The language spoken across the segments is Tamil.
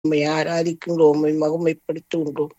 உம்மை ஆராதிக்கின்றோம் உம்மை மகிமைப்படுத்துகின்றோம்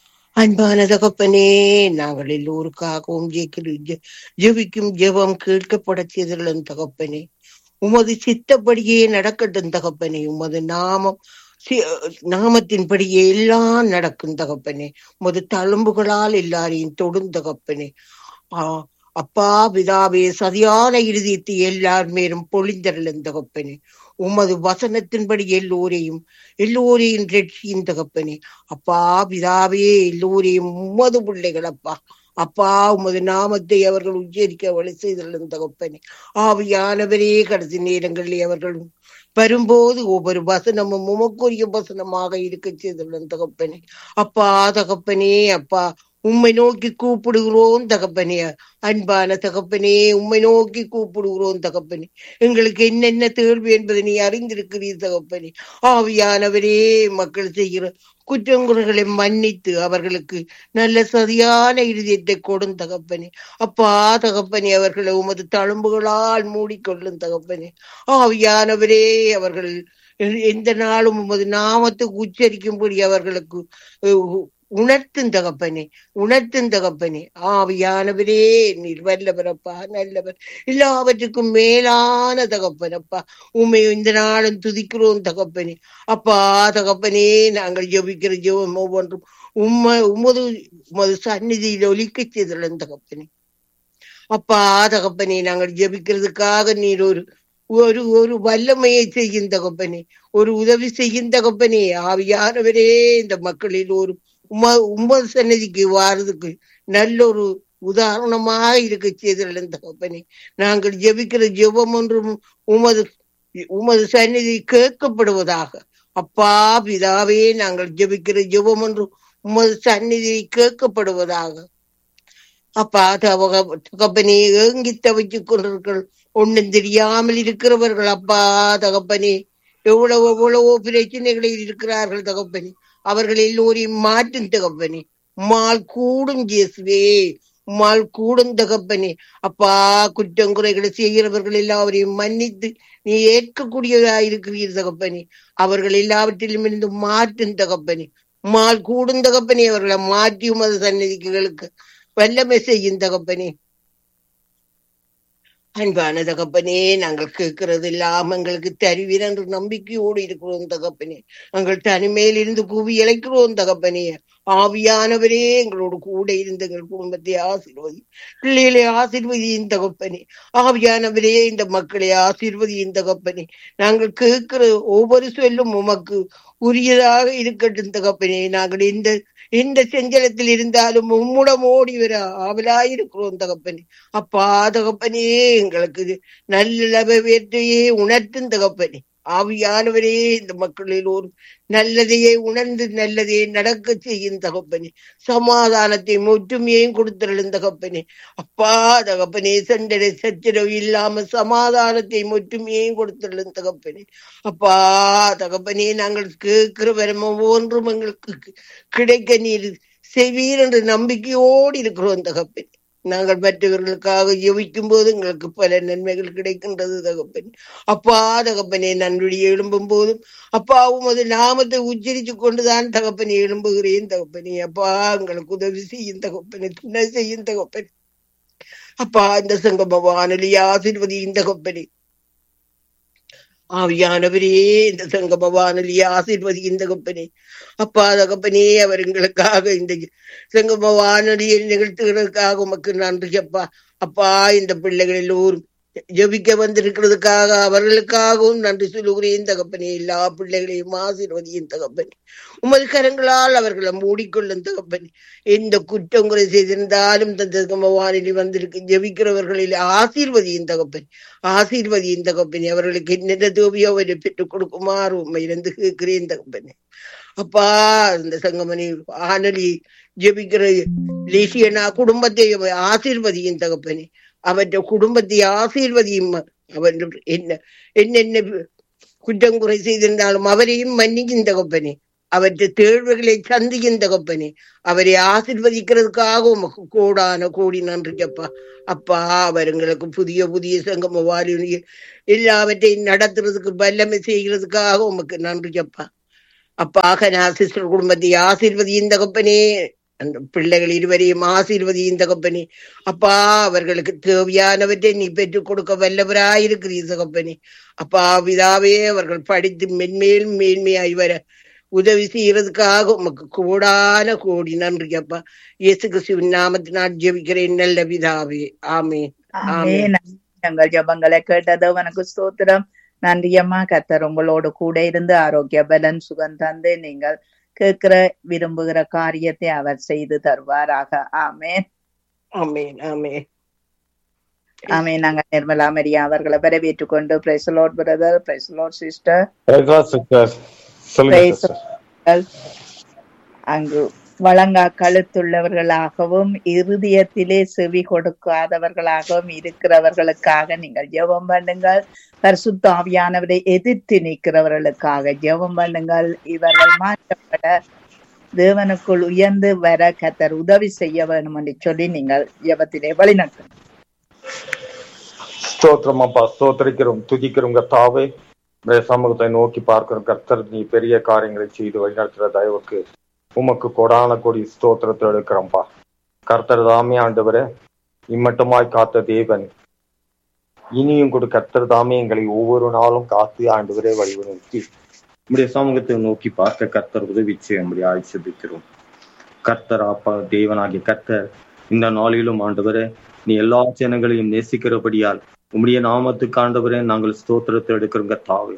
அன்பான தகப்பனே நாங்கள் எல்லோருக்காகவும் ஜெயிக்கிற ஜெ- ஜெபிக்கும் ஜெபம் கேட்கப்பட செய்துள்ளன் தகப்பனே உமது சித்தப்படியே நடக்கட்டும் தகப்பனே உமது நாமம் சி- நாமத்தின்படியே எல்லாம் நடக்கும் தகப்பனே உமது தழும்புகளால் எல்லாரையும் தொடும் தகப்பனே ஆ, அப்பா பிதாவே சரியான இறுதியத்தை எல்லார் மேலும் பொழிந்தருளும் தகப்பனே உமது வசனத்தின்படி எல்லோரையும் எல்லோரையும் ரட்சியும் தகப்பனே அப்பா பிதாவே எல்லோரையும் உமது பிள்ளைகள் அப்பா அப்பா உமது நாமத்தை அவர்கள் உச்சரிக்க வழி செய்துள்ளன் தகப்பனே ஆவியானவரே கடைசி நேரங்களில் அவர்கள் வரும்போது ஒவ்வொரு வசனமும் உமக்குரிய வசனமாக இருக்க செய்துள்ளன் தகப்பனே அப்பா தகப்பனே அப்பா உம்மை நோக்கி கூப்பிடுகிறோம் தகப்பனே அன்பான தகப்பனே உம்மை நோக்கி கூப்பிடுகிறோம் தகப்பனே எங்களுக்கு என்னென்ன தேர்வு என்பதை நீ அறிந்திருக்கிறீர் தகப்பனே ஆவியானவரே மக்கள் செய்கிற குற்றங்குறைகளை மன்னித்து அவர்களுக்கு நல்ல சரியான இருதயத்தை கொடும் தகப்பனே அப்பா தகப்பனே அவர்களை உமது தழும்புகளால் மூடிக்கொள்ளும் தகப்பனே ஆவியானவரே அவர்கள் எ- எந்த நாளும் உமது நாமத்தை உச்சரிக்கும்படி அவர்களுக்கு அஹ், உணர்த்தும் தகப்பனே உணர்த்தும் தகப்பனே ஆவியானவரே நீர் வல்லவரப்பா நல்லவர் எல்லாவற்றுக்கும் மேலான தகப்பனப்பா உண்மை இந்த நாளும் துதிக்கிறோம் தகப்பனே அப்பா தகப்பனே நாங்கள் ஜெபிக்கிற ஜெபம் ஒவ்வொன்றும் உம்ம உமது உமது சந்நிதியில் ஒலிக்க செய்துள்ளன் தகப்பனே அப்பா தகப்பனே நாங்கள் ஜெபிக்கிறதுக்காக நீர் ஒரு ஒரு ஒரு வல்லமையை செய்யும் தகப்பனே ஒரு உதவி செய்யும் தகப்பனே ஆவியானவரே இந்த மக்களில் ஒரு உம உமது சன்னதிக்கு வாரதுக்கு நல்ல ஒரு உதாரணமாக இருக்க செய்துள்ளன் தகப்பனே நாங்கள் ஜெபிக்கிற ஜெபம் ஒன்றும் உமது உமது சந்நிதி கேட்கப்படுவதாக அப்பா பிதாவே நாங்கள் ஜெபிக்கிற ஜெபம் ஒன்றும் உமது சந்நிதி கேட்கப்படுவதாக அப்பா தவக தகப்பனே ஏங்கி தவிச்சுக் கொண்டிருக்கிற ஒண்ணும் தெரியாமல் இருக்கிறவர்கள் அப்பா தகப்பனே எவ்வளவு எவ்வளவோ பிரச்சனைகளில் இருக்கிறார்கள் தகப்பனே அவர்கள் எல்லோரையும் மாற்றும் தகப்பனே உம்மால் கூடும் இயேசுவே உம்மால் கூடும் தகப்பனே அப்பா குற்றம் குறைகளை செய்கிறவர்கள் எல்லாவரையும் மன்னித்து நீ ஏற்கக்கூடியதா இருக்கிறீர் தகப்பனே அவர்கள் எல்லாவற்றிலும் இருந்து மாற்றும் தகப்பனே உம்மால் கூடும் தகப்பனே அவர்களை மாற்றி உமது சந்நிதிகளுக்கு வல்லமை செய்யும் தகப்பனே அன்பான தகப்பனே நாங்கள் கேட்கிறது எல்லாம் எங்களுக்கு தருவீர் என்று நம்பிக்கையோடு இருக்கிறோம் தகப்பனே நாங்கள் தனிமையில் இருந்து கூவி இழைக்கிறோம் தகப்பனே ஆவியானவரே எங்களோடு கூட இருந்து எங்கள் குடும்பத்தை ஆசீர்வதி பிள்ளைகளை ஆசீர்வதியின் தகப்பனே ஆவியானவரே இந்த மக்களை ஆசீர்வதியின் தகப்பனே நாங்கள் கேட்கிற ஒவ்வொரு சொல்லும் உமக்கு உரியதாக இருக்கட்டும் தகப்பனே நாங்கள் இந்த எந்த செஞ்சலத்தில் இருந்தாலும் உம்முடம் ஓடி வர ஆவலாயிருக்கிறோம் தகப்பனே அப்பா தகப்பனே எங்களுக்கு இது நல்ல வேற்றையே உணர்த்தும் தகப்பனே ஆவியானவரே இந்த மக்களில் ஒரு நல்லதையே உணர்ந்து நல்லதையே நடக்க செய்யும் தகப்பனே சமாதானத்தையும் ஒற்றுமையையும் கொடுத்துருளும் தகப்பனே அப்பா தகப்பனே சண்டை சச்சரவு இல்லாம சமாதானத்தையும் ஒற்றுமையையும் கொடுத்துருளும் தகப்பனே அப்பா தகப்பனே நாங்கள் கேட்கிற வரமோ ஒன்றும் எங்களுக்கு கி- கிடைக்க நீர் செய்வீர் என்ற நம்பிக்கையோடு இருக்கிறோம் தகப்பனே நாங்கள் மற்றவர்களுக்காக ஜெபிக்கும் போது எங்களுக்கு பல நன்மைகள் கிடைக்கின்றது தகப்பனே அப்பா தகப்பனே நன்றியை எழும்பும் போதும் அப்பா உமது நாமத்தை உச்சரித்து கொண்டுதான் தகப்பனே எழும்புகிறேன் தகப்பனே அப்பா எங்களுக்கு உதவி செய்யும் தகப்பனே துணை செய்யும் தகப்பனே அப்பா இந்த சங்கம வானொலி ஆசீர்வதியும் தகப்பனே ஆவியானவரே இந்த சங்கம வானொலி ஆசீர்வதியும் தகப்பனே அப்பா தகப்பனே அவர் எங்களுக்காக இந்த சங்கம வானொலியை நிகழ்த்துகிறதுக்காக உமக்கு நன்றி அப்பா அப்பா இந்த பிள்ளைகள் எல்லோரும் ஜெபிக்க வந்திருக்கிறதுக்காக அவர்களுக்காகவும் நன்றி சொல்லுகிறேன் தகப்பனே எல்லா பிள்ளைகளையும் ஆசீர்வதியும் தகப்பனே உமது கரங்களால் அவர்களை மூடிக்கொள்ளும் தகப்பனே எந்த குற்றம் குறை செய்திருந்தாலும் இந்த சங்கம வானொலி வந்திருக்கு ஜெபிக்கிறவர்களில் ஆசீர்வதியும் தகப்பனே ஆசீர்வதியும் தகப்பனே அவர்களுக்கு என்னென்ன தேவையோ அவரை பெற்றுக் கொடுக்குமாறு உண்மை இருந்து கேட்கிறேன் தகப்பனே அப்பா இந்த சங்கமணி ஆனலி ஜெபிக்கிற லேசியனா குடும்பத்தை ஆசீர்வதியும் தகப்பனே அவற்றை குடும்பத்தை ஆசீர்வதியும் அவன் என்ன என்னென்ன குற்றம் குறை செய்திருந்தாலும் அவரையும் மன்னிக்கும் தகப்பனே அவற்றை தேர்வுகளை சந்திக்கும் தகப்பனே அவரை ஆசிர்வதிக்கிறதுக்காக உமக்கு கோடான கோடி நன்றி அப்பா அப்பா அவருங்களுக்கு புதிய புதிய சங்கம வாரியில் எல்லாவற்றையும் நடத்துறதுக்கு வல்லமை செய்கிறதுக்காக உமக்கு நன்றி அப்பா அப்பா கனாசிஸ்டர் குடும்பத்தை ஆசீர்வதியின் தகப்பனே அந்த பிள்ளைகள் இருவரையும் ஆசீர்வதியின் தகப்பனே அப்பா அவர்களுக்கு தேவையானவற்றை நீ பெற்றுக் கொடுக்க வல்லவராயிருக்கிறீர் தகப்பனே அப்பா பிதாவே அவர்கள் படித்து மென்மேலும் மேன்மையாய் வர உதவி செய்யறதுக்காக உமக்கு கூடான கோடி நன்றி அப்பா இயேசு கிறிஸ்துவின் நாமத்தினால் ஜெபிக்கிறேன் நல்ல பிதாவே ஆமென் ஆமென் ஆமென் எங்கள் ஜபங்களை கேட்டது உனக்கு ஸ்தோத்திரம் நன்றி அம்மா கத்தர் உங்களோடு கூட இருந்து ஆரோக்கிய பலன் சுகம் தந்து நீங்கள் கேட்கிற விரும்புகிற காரியத்தை அவர் செய்து தருவாராக ஆமென் ஆமென் ஆமென் ஆமென் நாங்க நிர்மலா மரியா அவர்களை வரவேற்றுக் கொண்டு praise the Lord brother praise the Lord sister Praise God, sister. சொல்லுங்க Praise sister. அங்கு வழங்கா கழுத்துள்ளவர்களாகவும் இருதயத்திலே செவி கொடுக்காதவர்களாகவும் இருக்கிறவர்களுக்காக நீங்கள் ஜெபம் பண்ணுங்கள் பரிசுத்த ஆவியானவரை எதிர்த்து நிற்கிறவர்களுக்காக ஜெபம் பண்ணுங்கள் இவர்கள் மாற்றப்பட தேவனுக்குள் உயர்ந்து வர கத்தர் உதவி செய்ய வேண்டும் என்று சொல்லி நீங்கள் ஜெபத்திலே வழிநடத்தும் ஸ்தோத்திரம் அப்பா ஸ்தோத்திரிக்கிறோம் துதிக்கிறோம் கர்த்தாவே உடைய சமூகத்தை நோக்கி பார்க்கிறோம் கர்த்தர் நீ பெரிய காரியங்களை செய்து வழிநடத்துற தயவுக்கு உமக்கு கொடான கொடி ஸ்தோத்திரத்தை எடுக்கிறோம்ப்பா கர்த்தர் தாமே ஆண்டவரே இம்மட்டுமாய் காத்த தேவன் இனியும் கூட கர்த்தர் தாமே எங்களை ஒவ்வொரு நாளும் காத்து ஆண்டவரே வழிவகுத்தி உடைய சமூகத்தை நோக்கி பார்க்க கர்த்தர் உதவி செய்யும்படி ஆய்ச்சிக்கிறோம் கர்த்தர் அப்பா தேவனாகிய கர்த்தர் இந்த நாளிலும் ஆண்டவரே நீ எல்லா ஜனங்களையும் நேசிக்கிறபடியால் உம்முடைய நாமத்துக்கு ஆண்டவரே நாங்கள் ஸ்தோத்திரத்தை எடுக்கிறோம் கர்த்தாவே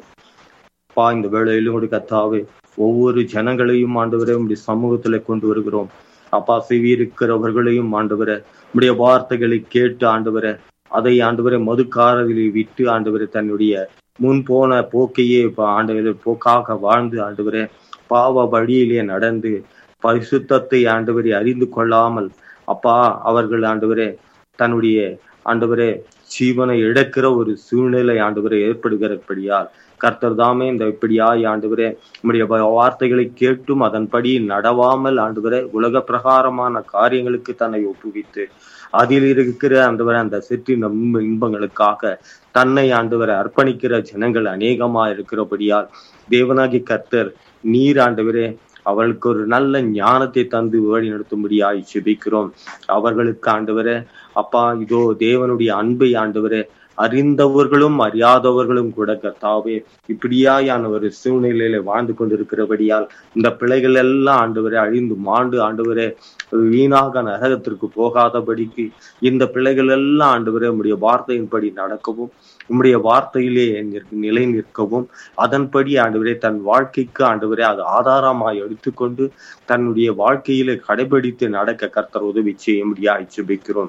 பா இந்த வேளையிலும் ஒரு கர்த்தாவே ஒவ்வொரு ஜனங்களையும் ஆண்டவரே உம்முடைய சமூகத்துல கொண்டு வருகிறோம் அப்பா செவி இருக்கிறவர்களையும் ஆண்டவரே உம்முடைய வார்த்தைகளை கேட்டு ஆண்டவரே அதை ஆண்டவரே மதுக்காரர்களை விட்டு ஆண்டவரே தன்னுடைய முன் போன போக்கையே இப்ப ஆண்டவரே போக்காக வாழ்ந்து ஆண்டவரே பாவ வழியிலே நடந்து பரிசுத்தத்தை ஆண்டவரை அறிந்து கொள்ளாமல் அப்பா அவர்கள் ஆண்டவரே தன்னுடைய ஆண்டவரே ஜீவனை இழக்கிற ஒரு சூழ்நிலை ஆண்டவரே ஏற்படுகிறபடியால் கர்த்தர் தாமே இந்த இப்படியாய் ஆண்டவரே நம்முடைய வார்த்தைகளை கேட்டும் அதன்படி நடவாமல் ஆண்டவரே உலக பிரகாரமான காரியங்களுக்கு தன்னை ஒப்புவித்து அதில் இருக்கிற ஆண்டவரே அந்த சிற்றின் இன்ப இன்பங்களுக்காக தன்னை ஆண்டவரை அர்ப்பணிக்கிற ஜனங்கள் அநேகமா இருக்கிறபடியால் தேவனாகி கர்த்தர் நீர் ஆண்டவரே அவளுக்கு ஒரு நல்ல ஞானத்தை தந்து வழி நடத்தும்படியாய் செபிக்கிறோம் அவர்களுக்கு ஆண்டவரே அப்பா இதோ தேவனுடைய அன்பை ஆண்டவரே அறிந்தவர்களும் அறியாதவர்களும் கூட கர்த்தாவே இப்படியாயான ஒரு சூழ்நிலையில வாழ்ந்து கொண்டிருக்கிறபடியால் இந்த பிள்ளைகள் எல்லாம் ஆண்டவரே அழிந்து மாண்டு ஆண்டவரே வீணாக நரகத்திற்கு போகாதபடிக்கு இந்த பிள்ளைகள் எல்லாம் ஆண்டவரே உம்முடைய வார்த்தையின்படி நடக்கவும் உம்முடைய வார்த்தையிலே நிற்க- நிலை நிற்கவும் அதன்படி ஆண்டவரே தன் வாழ்க்கைக்கு ஆண்டவரே அது ஆதாரமாய் எடுத்துக்கொண்டு தன்னுடைய வாழ்க்கையிலே கடைபிடித்து நடக்க கர்த்தர் உதவி செய்யும்படியாய் ஜெபிக்கிறோம்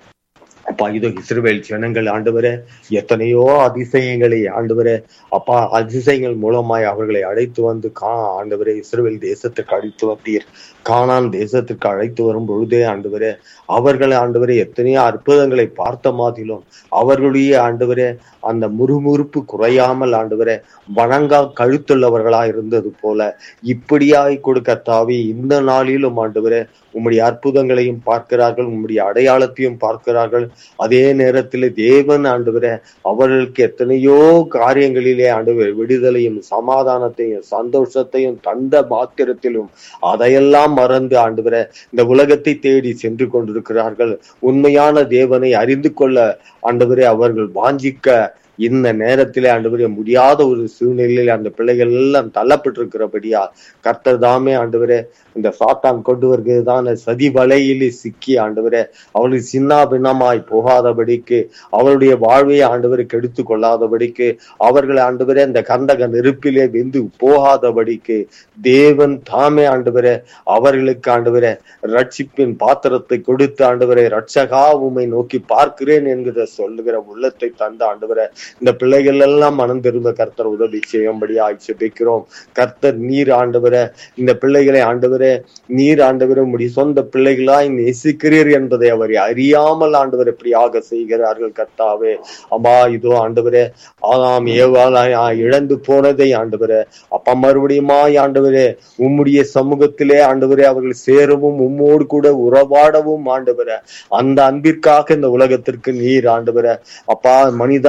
அப்பா இதோ இஸ்ரவேல் ஜனங்கள் ஆண்டவரே எத்தனையோ அதிசயங்களை ஆண்டவரே அப்பா அதிசயங்கள் மூலமாய் அவர்களை அழைத்து வந்து கா ஆண்டவரே இஸ்ரவேல் தேசத்திற்கு அழைத்து வந்தீர் கானான் தேசத்திற்கு அழைத்து வரும் பொழுதே ஆண்டவரே அவர்கள் ஆண்டவரே எத்தனையோ அற்புதங்களை பார்த்த மாதிலும் அவர்களுடைய ஆண்டவரே அந்த முறுமுறுப்பு குறையாமல் ஆண்டவரே வணங்கா கழுத்துள்ளவர்களா இருந்தது போல இப்படியாய் கொடுக்க தாவி இந்த நாளிலும் ஆண்டவரே உம்முடைய அற்புதங்களையும் பார்க்கிறார்கள் உம்முடைய அடையாளத்தையும் பார்க்கிறார்கள் அதே நேரத்தில் தேவன் ஆண்டவரே அவர்களுக்கு எத்தனையோ காரியங்களிலே ஆண்டவர் விடுதலையும் சமாதானத்தையும் சந்தோஷத்தையும் தந்த மாத்திரத்திலும் அதையெல்லாம் மறந்து ஆண்டவரே இந்த உலகத்தை தேடி சென்று கொண்டிருக்கிறார்கள் உண்மையான தேவனை அறிந்து கொள்ள ஆண்டவரே அவர்கள் வாஞ்சிக்க இந்த நேரத்திலே ஆண்டவரே முடியாத ஒரு சூழ்நிலையில் அந்த பிள்ளைகள் எல்லாம் தள்ளப்பட்டிருக்கிறபடியா கர்த்தர் தாமே ஆண்டவரே இந்த சாத்தான் கொண்டு வருகிறதான சதி வலையிலே சிக்கி ஆண்டவரே அவளுக்கு சின்ன பின்னமாய் போகாதபடிக்கு அவருடைய வாழ்வை ஆண்டவரை கெடுத்து கொள்ளாதபடிக்கு அவர்கள் ஆண்டவரே அந்த கந்தக நெருப்பிலே வெந்து போகாதபடிக்கு தேவன் தாமே ஆண்டவரே அவர்களுக்கு ஆண்டவரே ரட்சிப்பின் பாத்திரத்தை கொடுத்து ஆண்டவரே ரட்சகா உமை நோக்கி பார்க்கிறேன் என்கிற சொல்லுகிற உள்ளத்தை தந்த ஆண்டவரே இந்த பிள்ளைகள் எல்லாம் மனம் திரும்ப கர்த்தர் உதவி செய்யும்படி ஆட்சேபிக்கிறோம் கர்த்தர் நீர் ஆண்டவரே இந்த பிள்ளைகளை ஆண்டவரே நீர் ஆண்டவரே உம்முடைய சொந்த பிள்ளைகளாய் நேசிக்கிறீர் என்பதை அவர் அறியாமல் ஆண்டவர் எப்படியாக செய்கிறார்கள் கர்த்தாவே அம்மா இதோ ஆண்டவரே ஆதாம் ஏவாளாய் இழந்து போனதை ஆண்டவரே அப்பா மறுபடியுமாய் ஆண்டவரே உம்முடைய சமூகத்திலே ஆண்டவரே அவர்கள் சேரவும் உம்மோடு கூட உறவாடவும் ஆண்டவரே அந்த அன்பிற்காக இந்த உலகத்திற்கு நீர் ஆண்டவரே அப்பா மனிதாய்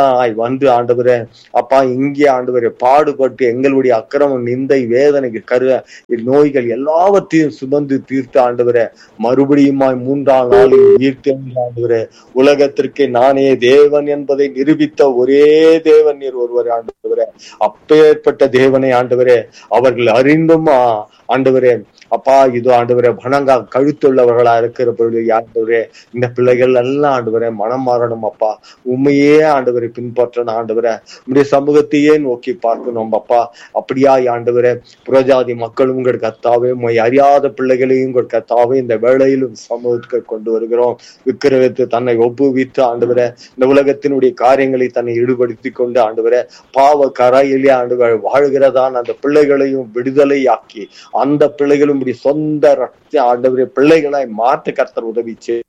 வந்து ஆண்டவரே அப்பா இங்கே ஆண்டவரே பாடுபட்டு எங்களுடைய அக்கிரமம் நிந்தை வேதனைக்கு கரு நோய்கள் எல்லாவற்றையும் சுமந்து தீர்த்து ஆண்டவரே மறுபடியுமாய் மூன்றாம் நாளில் உயிர்த்தெழுந்த ஆண்டவரே உலகத்திற்கு நானே தேவன் என்பதை நிரூபித்த ஒரே தேவன் நீர் ஒருவர் ஆண்டவரே அப்பேற்பட்ட தேவனை ஆண்டவரே அவர்கள் அறிந்தும் ஆ, ஆண்டவரே அப்பா இது ஆண்டவரே பணங்கா கழுத்துள்ளவர்களா இருக்கிற பொழுது ஆண்டவரே இந்த பிள்ளைகள் எல்லாம் ஆண்டவரே மனம் மாறணும் அப்பா உண்மையே ஆண்டவரை பின்பற்றணும் ஆண்டவரே உடைய சமூகத்தையே நோக்கி பார்க்கணும் அப்பா அப்படியா ஆண்டவரே புறஜாதி மக்களும் உங்கள் கத்தாவே உண்மை அறியாத பிள்ளைகளையும் உங்கள் கத்தாவே இந்த வேளையிலும் சமூகத்துக்கு கொண்டு வருகிறோம் விக்கிரகத்து தன்னை ஒப்புவித்து ஆண்டவரே இந்த உலகத்தினுடைய காரியங்களை தன்னை ஈடுபடுத்தி கொண்டு ஆண்டவரே பாவ கரையிலே ஆண்டவர் வாழ்கிறதான் அந்த பிள்ளைகளையும் விடுதலையாக்கி அந்த பிள்ளைகளும் இப்படி சொந்த ரத்த ஆண்டவரே பிள்ளைகளாய் மாற்ற கர்த்தர் உதவி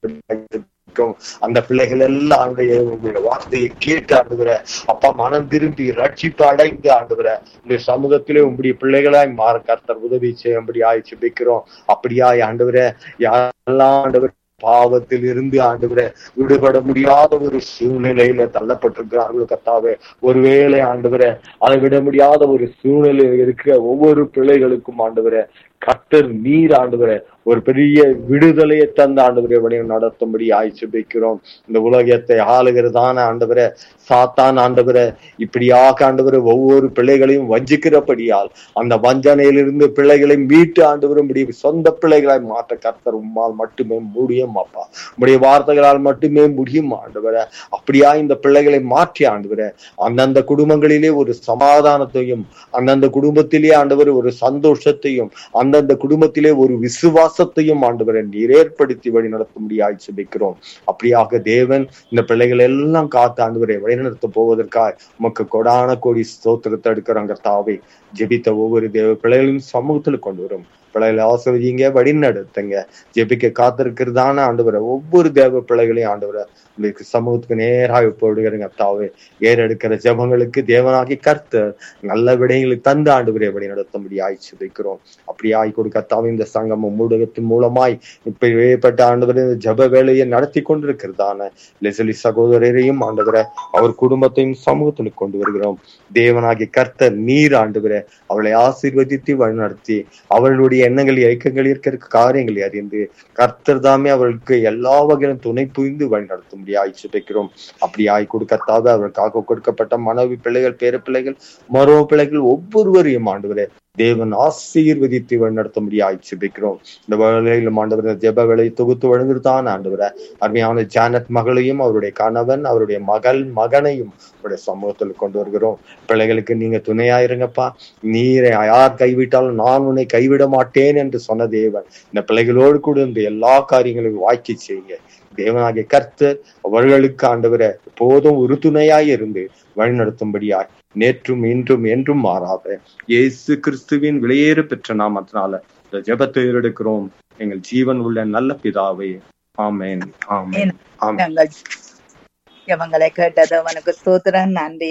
செய்யும் அந்த பிள்ளைகள் எல்லாம் ஆண்டுடைய உங்களுடைய வார்த்தையை கேட்டு ஆண்டுகிற அப்பா மனம் திரும்பி ரட்சிப்பு அடைந்து ஆண்டுகிற இந்த சமூகத்திலே உங்களுடைய பிள்ளைகளாய் மாற கர்த்தர் உதவி செய்யும்படி ஆயிடுச்சு வைக்கிறோம் அப்படியாய் ஆண்டவரே யாரெல்லாம் ஆண்டவர் பாவத்தில் இருந்து ஆண்டவரே விடுபட முடியாத ஒரு சூழ்நிலையில தள்ளப்பட்டிருக்கிறார்கள் கர்த்தாவே ஒருவேளை ஆண்டவரே அதை விட முடியாத ஒரு சூழ்நிலையில் இருக்கிற ஒவ்வொரு பிள்ளைகளுக்கும் ஆண்டவரே கர்த்தர் நீர் ஆண்டவரே ஒரு பெரிய விடுதலையை தந்த ஆண்டவரே வழியை நடத்தும்படி ஆய்ச்சி வைக்கிறோம் இந்த உலகத்தை ஆளுகிறதான ஆண்டவரே சாத்தான் ஆண்டவரே இப்படியாக ஆண்டவரே ஒவ்வொரு பிள்ளைகளையும் வஞ்சிக்கிறபடியால் அந்த வஞ்சனையிலிருந்து பிள்ளைகளை மீட்டு ஆண்டவரும்படி சொந்த பிள்ளைகளாய் மாற்ற கர்த்தர் உம்மால் மட்டுமே முடியும் அப்பா உம்முடைய வார்த்தைகளால் மட்டுமே முடியும் ஆண்டவரே அப்படியா இந்த பிள்ளைகளை மாற்றி ஆண்டவரே அந்தந்த குடும்பங்களிலே ஒரு சமாதானத்தையும் அந்தந்த குடும்பத்திலே ஆண்டவர் ஒரு சந்தோஷத்தையும் அந்தந்த குடும்பத்திலே ஒரு விசுவாசத்தையும் ஆண்டவரை நீர் ஏற்படுத்தி வழி நடத்தும்படியாய் சுபிக்கிறோம் அப்படியாக தேவன் இந்த பிள்ளைகள் எல்லாம் காத்து ஆண்டவரை வழிநடத்த போவதற்காய் உமக்கு கொடான கோடி ஸ்தோத்திரத்தை எடுக்கிறாங்க தாவே ஜெபித்த ஒவ்வொரு தேவ பிள்ளைகளையும் சமூகத்துல கொண்டு வரும் பிள்ளைகளை ஆசிர்வதிங்க வழி நடத்துங்க ஜெபிக்க காத்திருக்கிறதான ஆண்டவரை ஒவ்வொரு தேவ பிள்ளைகளையும் ஆண்டவரை உங்களுக்கு சமூகத்துக்கு நேராக போடுகிறங்க தாவே ஏறெடுக்கிற ஜெபங்களுக்கு தேவனாகி கர்த்தர் நல்ல விடயங்களை தந்து ஆண்டவரை வழி நடத்தும்படி ஆய்ச்சி வைக்கிறோம் அப்படி ஆய் கொடுக்கத்தாவே இந்த சங்கமம் ஊடகத்தின் மூலமாய் இப்ப ஏற்பட்ட ஆண்டவரை இந்த ஜப வேலையை நடத்தி கொண்டிருக்கிறதான லெசலி சகோதரரையும் ஆண்டவரை அவர் குடும்பத்தையும் சமூகத்தில் கொண்டு வருகிறோம் தேவனாகி கர்த்தர் நீர் ஆண்டவரை அவளை ஆசீர்வதித்து வழிநடத்தி அவளுடைய எண்ணங்கள் இயக்கங்கள் இருக்கிற காரியங்களை அறிந்து கர்த்தர் தாமே அவளுக்கு எல்லா வகையிலும் துணை புரிந்து வழி நடத்தும்படி ஆய்ச்சி வைக்கிறோம் அப்படி ஆய் கொடுக்கத்தாக அவளுக்காக கொடுக்கப்பட்ட மனைவி பிள்ளைகள் பேர பிள்ளைகள் மரும பிள்ளைகள் ஒவ்வொருவரையும் ஆண்டவரே தேவன் ஆசீர்வதித்து வழிநடத்தும்படி ஆய்ச்சி வைக்கிறோம் இந்த வேலையிலும் ஆண்டவர் ஜெப வேலையை தொகுத்து வழங்குறதான் ஆண்டவரை அருமையான ஜானட் மகளையும் அவருடைய கணவன் அவருடைய மகள் மகனையும் அவருடைய சமூகத்தில் கொண்டு வருகிறோம் பிள்ளைகளுக்கு நீங்க துணையா இருங்கப்பா நீரை யார் கைவிட்டாலும் நான் உன்னை கைவிட மாட்டேன் என்று சொன்ன தேவன் இந்த பிள்ளைகளோடு கூட இந்த எல்லா காரியங்களையும் வாக்கி செய்யுங்க தேவனாகிய கர்த்தர் அவர்களுக்கு ஆண்டவரை போதும் ஒரு துணையாய் இருந்து வழிநடத்தும்படியாய் நேற்றும் இன்றும் என்றும் மாறாத இயேசு கிறிஸ்துவின் விலையேறு பெற்ற நாமத்தினால இந்த ஜெபத்தை எடுக்கிறோம் எங்கள் ஜீவன் உள்ள நல்ல பிதாவே ஆமேன் ஆமேன் ஆமேன் எங்கள் ஜெபங்களை கேட்டது அவனுக்கு ஸ்தோத்திரம் நன்றி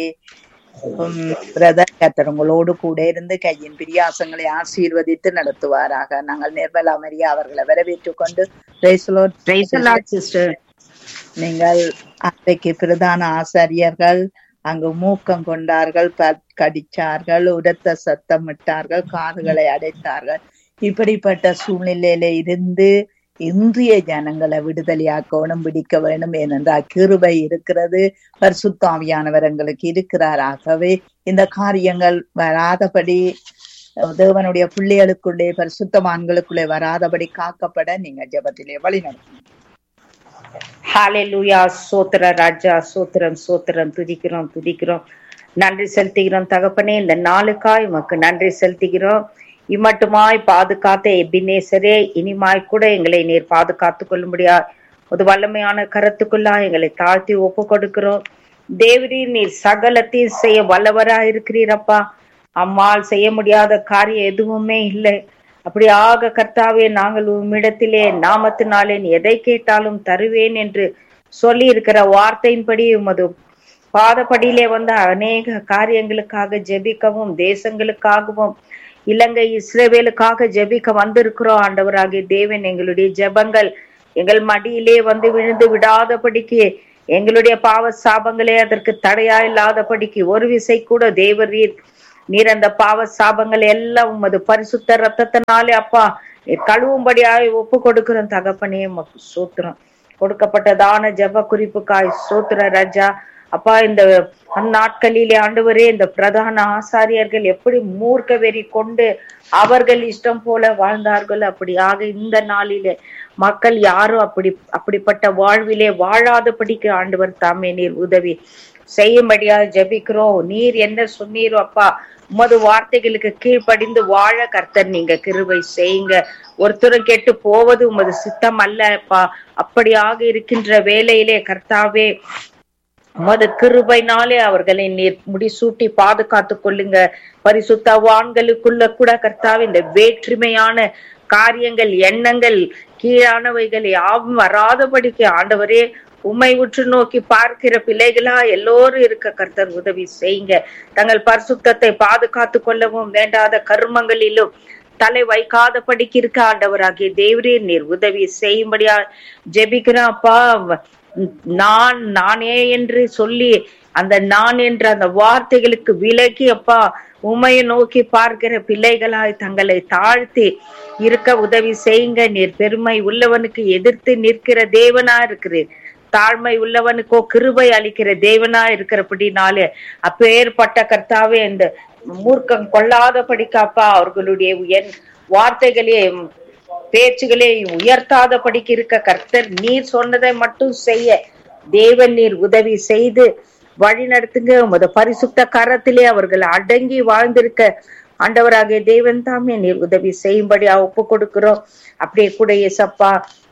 பிரதர் கத்தர் உங்களோடு கூட இருந்து கையின் பிரியாசங்களை ஆசீர்வதித்து நடத்துவாராக நாங்கள் நிர்மலா மரியா அவர்களை வரவேற்றுக் கொண்டு Praise the Lord. Praise the Lord, sister. நீங்கள் அன்றைக்கு பிரதான ஆசாரியர்கள் அங்கு மூக்கம் கொண்டார்கள் பல் கடிச்சார்கள் உரத்த சத்தமிட்டார்கள் காதுகளை அடைத்தார்கள் இப்படிப்பட்ட சூழ்நிலையில இருந்து இன்றைய ஜனங்களை விடுதலையாக்கணும் பிடிக்க வேண்டும் ஏனென்றால் கிருபை இருக்கிறது பரிசுத்தாவியானவர் எங்களுக்கு இருக்கிறார் ஆகவே இந்த காரியங்கள் வராதபடி தேவனுடைய பிள்ளைகளுக்குள்ளே பரிசுத்தவான்களுக்குள்ளே வராதபடி காக்கப்பட நீங்க ஜெபத்திலே வழி நடத்துங்க ஹalleluya சோத்திர ராஜா சோத்திரம் சோத்திரம் துதிக்கிறோம் துதிக்கிறோம் நன்றி செலுத்துகிறோம் தகப்பனே இந்த நாளுக்காய் உமக்கு நன்றி செலுத்துகிறோம் இம்மட்டுமாய் பாதுகாத்த எபினேசரே இனிமாய் கூட எங்களை நீர் பாதுகாத்து கொள்ளும்படியா ஒரு வல்லமையான கருத்துக்குள்ளா எங்களை தாழ்த்தி ஒப்பு கொடுக்கிறோம் தேவரீர் நீர் சகலத்தையும் செய்ய வல்லவரா இருக்கிறீரப்பா அம்மாள் செய்ய முடியாத காரியம் எதுவுமே இல்லை அப்படியாக கர்த்தாவே நாங்கள் உம்மிடத்திலே நாமத்தினாலே நீ எதை கேட்டாலும் தருவேன் என்று சொல்லி இருக்கிற வார்த்தையின்படி உமது பாதப்படியிலே வந்த அநேக காரியங்களுக்காக ஜெபிக்கவும் தேசங்களுக்காகவும் இலங்கை இஸ்ரேவேலுக்காக ஜெபிக்க வந்திருக்கிறோம் ஆண்டவராகிய தேவன் எங்களுடைய ஜெபங்கள் எங்கள் மடியிலே வந்து விழுந்து விடாதபடிக்கு எங்களுடைய பாவ சாபங்களே அதற்கு தடையா இல்லாதபடிக்கு ஒரு விசை கூட தேவரீர் நீர் அந்த பாவ சாபங்கள் எல்லாம் உமது பரிசுத்த ரத்தத்தினாலே அப்பா நீர் கழுவும்படியாய் ஒப்பு கொடுக்கிறோம் தகப்பனே உமக்கு சூத்திரம் கொடுக்கப்பட்டதான ஜெப குறிப்புக்காய் சூத்திர ராஜா அப்பா இந்த அந்நாட்களிலே ஆண்டவரே இந்த பிரதான ஆசாரியர்கள் எப்படி மூர்க்க வெறி கொண்டு அவர்கள் இஷ்டம் போல வாழ்ந்தார்கள் அப்படியாக இந்த நாளிலே மக்கள் யாரும் அப்படி அப்படிப்பட்ட வாழ்விலே வாழாதபடிக்கு ஆண்டவர் தாமே நீர் உதவி செய்யும்படியா ஜெபிக்கிறோம் நீர் என்ன சொன்னீரோ அப்பா உமது வார்த்தைகளுக்கு கீழ்ப்படிந்து வாழ கர்த்தர் நீங்க கிருபை செய்யுங்க ஒருத்தரும் கெட்டு போவது உமது சித்தம் அல்லப்பா அப்படியாக இருக்கின்ற வேலையிலே கர்த்தாவே உமது கிருபைனாலே அவர்களை நீர் முடிசூட்டி பாதுகாத்துக் கொள்ளுங்க பரிசுத்தவான்களுக்குள்ள கூட கர்த்தாவே இந்த வேற்றுமையான காரியங்கள் எண்ணங்கள் கீழானவைகள் யாவும் வராதபடிக்கு ஆண்டவரே உம்மை உற்று நோக்கி பார்க்கிற பிள்ளைகளா எல்லோரும் இருக்க கர்த்தர் உதவி செய்யுங்க தங்கள் பரிசுத்தத்தை பாதுகாத்து கொள்ளவும் வேண்டாத கர்மங்களிலும் தலை வைக்காதபடிக்கு இருக்க ஆண்டவராகிய தேவரே நீர் உதவி செய்யும்படியா ஜெபிக்கிறேன் அப்பா நான் நானே என்று சொல்லி அந்த நான் என்ற அந்த வார்த்தைகளுக்கு விலகி அப்பா உமையை நோக்கி பார்க்கிற பிள்ளைகளாய் தங்களை தாழ்த்தி இருக்க உதவி செய்யுங்க நீர் பெருமை உள்ளவனுக்கு எதிர்த்து நிற்கிற தேவனா இருக்கிறீர் தாழ்மை உள்ளவனுக்கோ கிருபை அளிக்கிற தேவனா இருக்கிறபடினாலே அப்பேற்பட்ட கர்த்தாவே இந்த மூர்க்கம் கொள்ளாதபடிக்காப்பா அவர்களுடைய என் வார்த்தைகளே பேச்சுகளே உயர்த்தாதபடிக்கு இருக்க கர்த்தர் நீர் சொன்னதை மட்டும் செய்ய தேவன் நீர் உதவி செய்து வழி நடத்துங்க உமது பரிசுத்த கரத்திலே அவர்கள் அடங்கி வாழ்ந்திருக்க ஆண்டவராகிய தேவன் தாமே நீர் உதவி செய்யும்படியா ஒப்பு கொடுக்கிறோம் அப்படியே கூட ஏசப்பா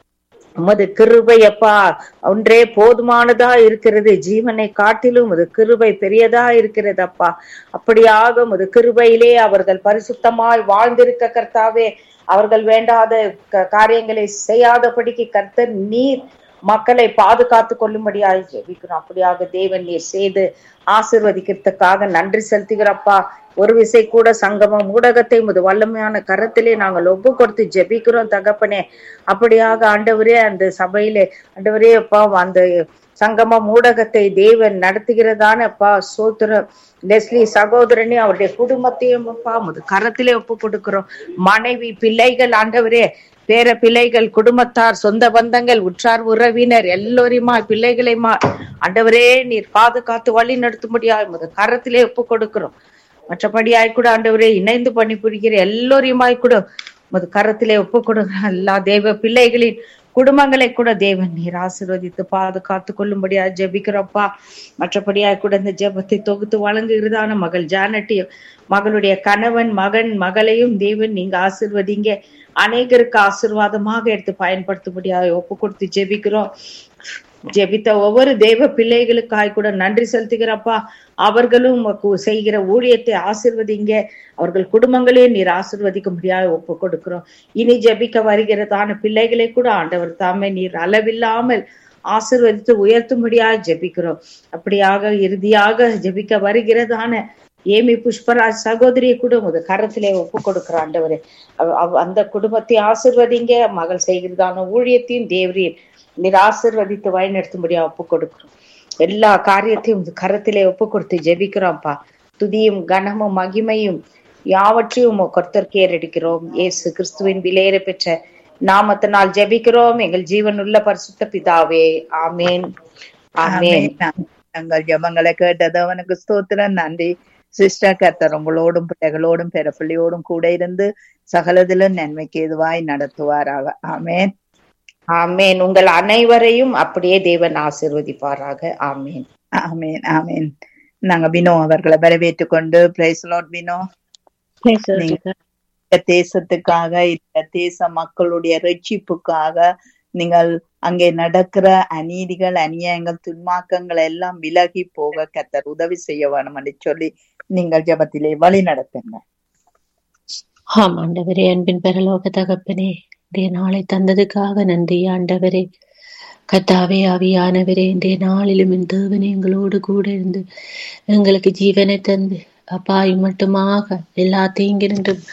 உமது கிருபை அப்பா ஒன்றே போதுமானதா இருக்கிறது ஜீவனை காட்டிலும் உமது கிருபை பெரியதா இருக்கிறது அப்பா அப்படியாக உமது கிருபையிலே அவர்கள் பரிசுத்தமாய் வாழ்ந்திருக்க கர்த்தாவே அவர்கள் வேண்டாத காரியங்களை செய்யாதபடிக்கு கர்த்தர் நீர் மக்களை பாதுகாத்து கொள்ளும்படியாக ஜெபிக்கிறோம் அப்படியாக தேவன் நீர் செய்து ஆசிர்வதிக்கிறதுக்காக நன்றி செலுத்துகிறப்பா ஒரு விசை கூட சங்கமம் ஊடகத்தை முது வல்லமையான கரத்திலே நாங்கள் ஒப்பு கொடுத்து ஜெபிக்கிறோம் தகப்பனே அப்படியாக ஆண்டவரே அந்த சபையிலே ஆண்டவரே அப்பா அந்த சங்கமம் ஊடகத்தை தேவன் நடத்துகிறதான அப்பா சோத்திர லெஸ்லி சகோதரனே அவருடைய குடும்பத்தையும் அப்பா முது கரத்திலே ஒப்பு கொடுக்கிறோம் மனைவி பிள்ளைகள் ஆண்டவரே பேர பிள்ளைகள் குடும்பத்தார் சொந்த பந்தங்கள் உற்றார் உறவினர் எல்லோரையுமா பிள்ளைகளையுமா ஆண்டவரே நீர் பாதுகாத்து வழி நடத்தும்படியா முத கரத்திலே ஒப்பு கொடுக்கிறோம் மற்றபடியாய் கூட ஆண்டவரே இணைந்து பணிபுரிகிற எல்லோரையுமாய் கூட முது கரத்திலே ஒப்பு கொடுக்கிற எல்லா தெய்வ பிள்ளைகளின் குடும்பங்களை கூட தேவன் நீர் ஆசீர்வதித்து பாதுகாத்து கொள்ளும்படியா ஜெபிக்கிறப்பா மற்றபடியா கூட இந்த ஜெபத்தை தொகுத்து வழங்குகிறதான மகள் ஜானட்டியும் மகளுடைய கணவன் மகன் மகளையும் தேவன் நீங்க ஆசிர்வதிங்க அநேகருக்கு ஆசிர்வாதமாக எடுத்து பயன்படுத்தும்படியாக ஒப்பு கொடுத்து ஜெபிக்கிறோம் ஜெபித்த ஒவ்வொரு தேவ பிள்ளைகளுக்காய் கூட நன்றி செலுத்துகிறப்பா அவர்களும் செய்கிற ஊழியத்தை ஆசிர்வதிங்க அவர்கள் குடும்பங்களே நீர் ஆசிர்வதிக்கும்படியாக ஒப்பு கொடுக்கிறோம் இனி ஜெபிக்க வருகிறதான பிள்ளைகளை கூட ஆண்டவர் தாமே நீர் அளவில்லாமல் ஆசிர்வதித்து உயர்த்தும்படியாக ஜெபிக்கிறோம் அப்படியாக இறுதியாக ஜெபிக்க வருகிறதான ஏமி புஷ்பராஜ் சகோதரியை கூட உங்க கரத்திலே ஒப்பு கொடுக்கிற ஆண்டவரே அந்த குடும்பத்தை ஆசிர்வதிங்க மகள் செய்கிறதான ஊழியத்தையும் தேவரீர் நீர் ஆசிர்வதித்து வழிநடத்தும்படியா ஒப்பு கொடுக்கிறோம் எல்லா காரியத்தையும் கரத்திலே ஒப்பு கொடுத்து ஜெபிக்கிறோம்ப்பா துதியும் கனமும் மகிமையும் யாவற்றையும் கர்த்தர் கேரடிக்கிறோம் ஏசு கிறிஸ்துவின் விலையேற பெற்ற நாமத்தினால் ஜெபிக்கிறோம் எங்கள் ஜீவனுள்ள பரிசுத்த பிதாவே ஆமேன் ஆமேன் தங்கள் ஜபங்களை கேட்டது அவனுக்கு ஸ்தோத்திரம் நன்றி சிஸ்டர் கர்த்தர் உங்களோடும் பிள்ளைகளோடும் பிறப்பிள்ளையோடும் கூட இருந்து சகலதிலும் நன்மைக்கு எதுவாய் நடத்துவாராக ஆமேன் ஆமேன் உங்கள் அனைவரையும் அப்படியே தேவன் ஆசிர்வதிப்பாராக ஆமேன் ஆமேன் ஆமேன் நாங்க வினோ அவர்களை வரவேற்று கொண்டு பிரைஸ் லாட் வினோ தேசத்துக்காக இந்த தேச மக்களுடைய ரட்சிப்புக்காக நீங்கள் அங்கே நடக்கிற அநீதிகள் அநியாயங்கள் துன்மாக்கங்கள் எல்லாம் விலகி போக கத்தர் உதவி செய்ய வேணும் என்று சொல்லி நீங்கள் ஜபத்திலே வழி நடத்துங்க ஆம் ஆண்டவரே அன்பின் பெறலோக தகப்பனே இன்றைய நாளை தந்ததுக்காக நன்றி ஆண்டவரே கத்தாவே ஆவியானவரே இன்றைய நாளிலும் என் தேவனே எங்களோடு கூட இருந்து எங்களுக்கு ஜீவனை தந்து அப்பாய் மட்டுமாக எல்லா தீங்கினின்றும்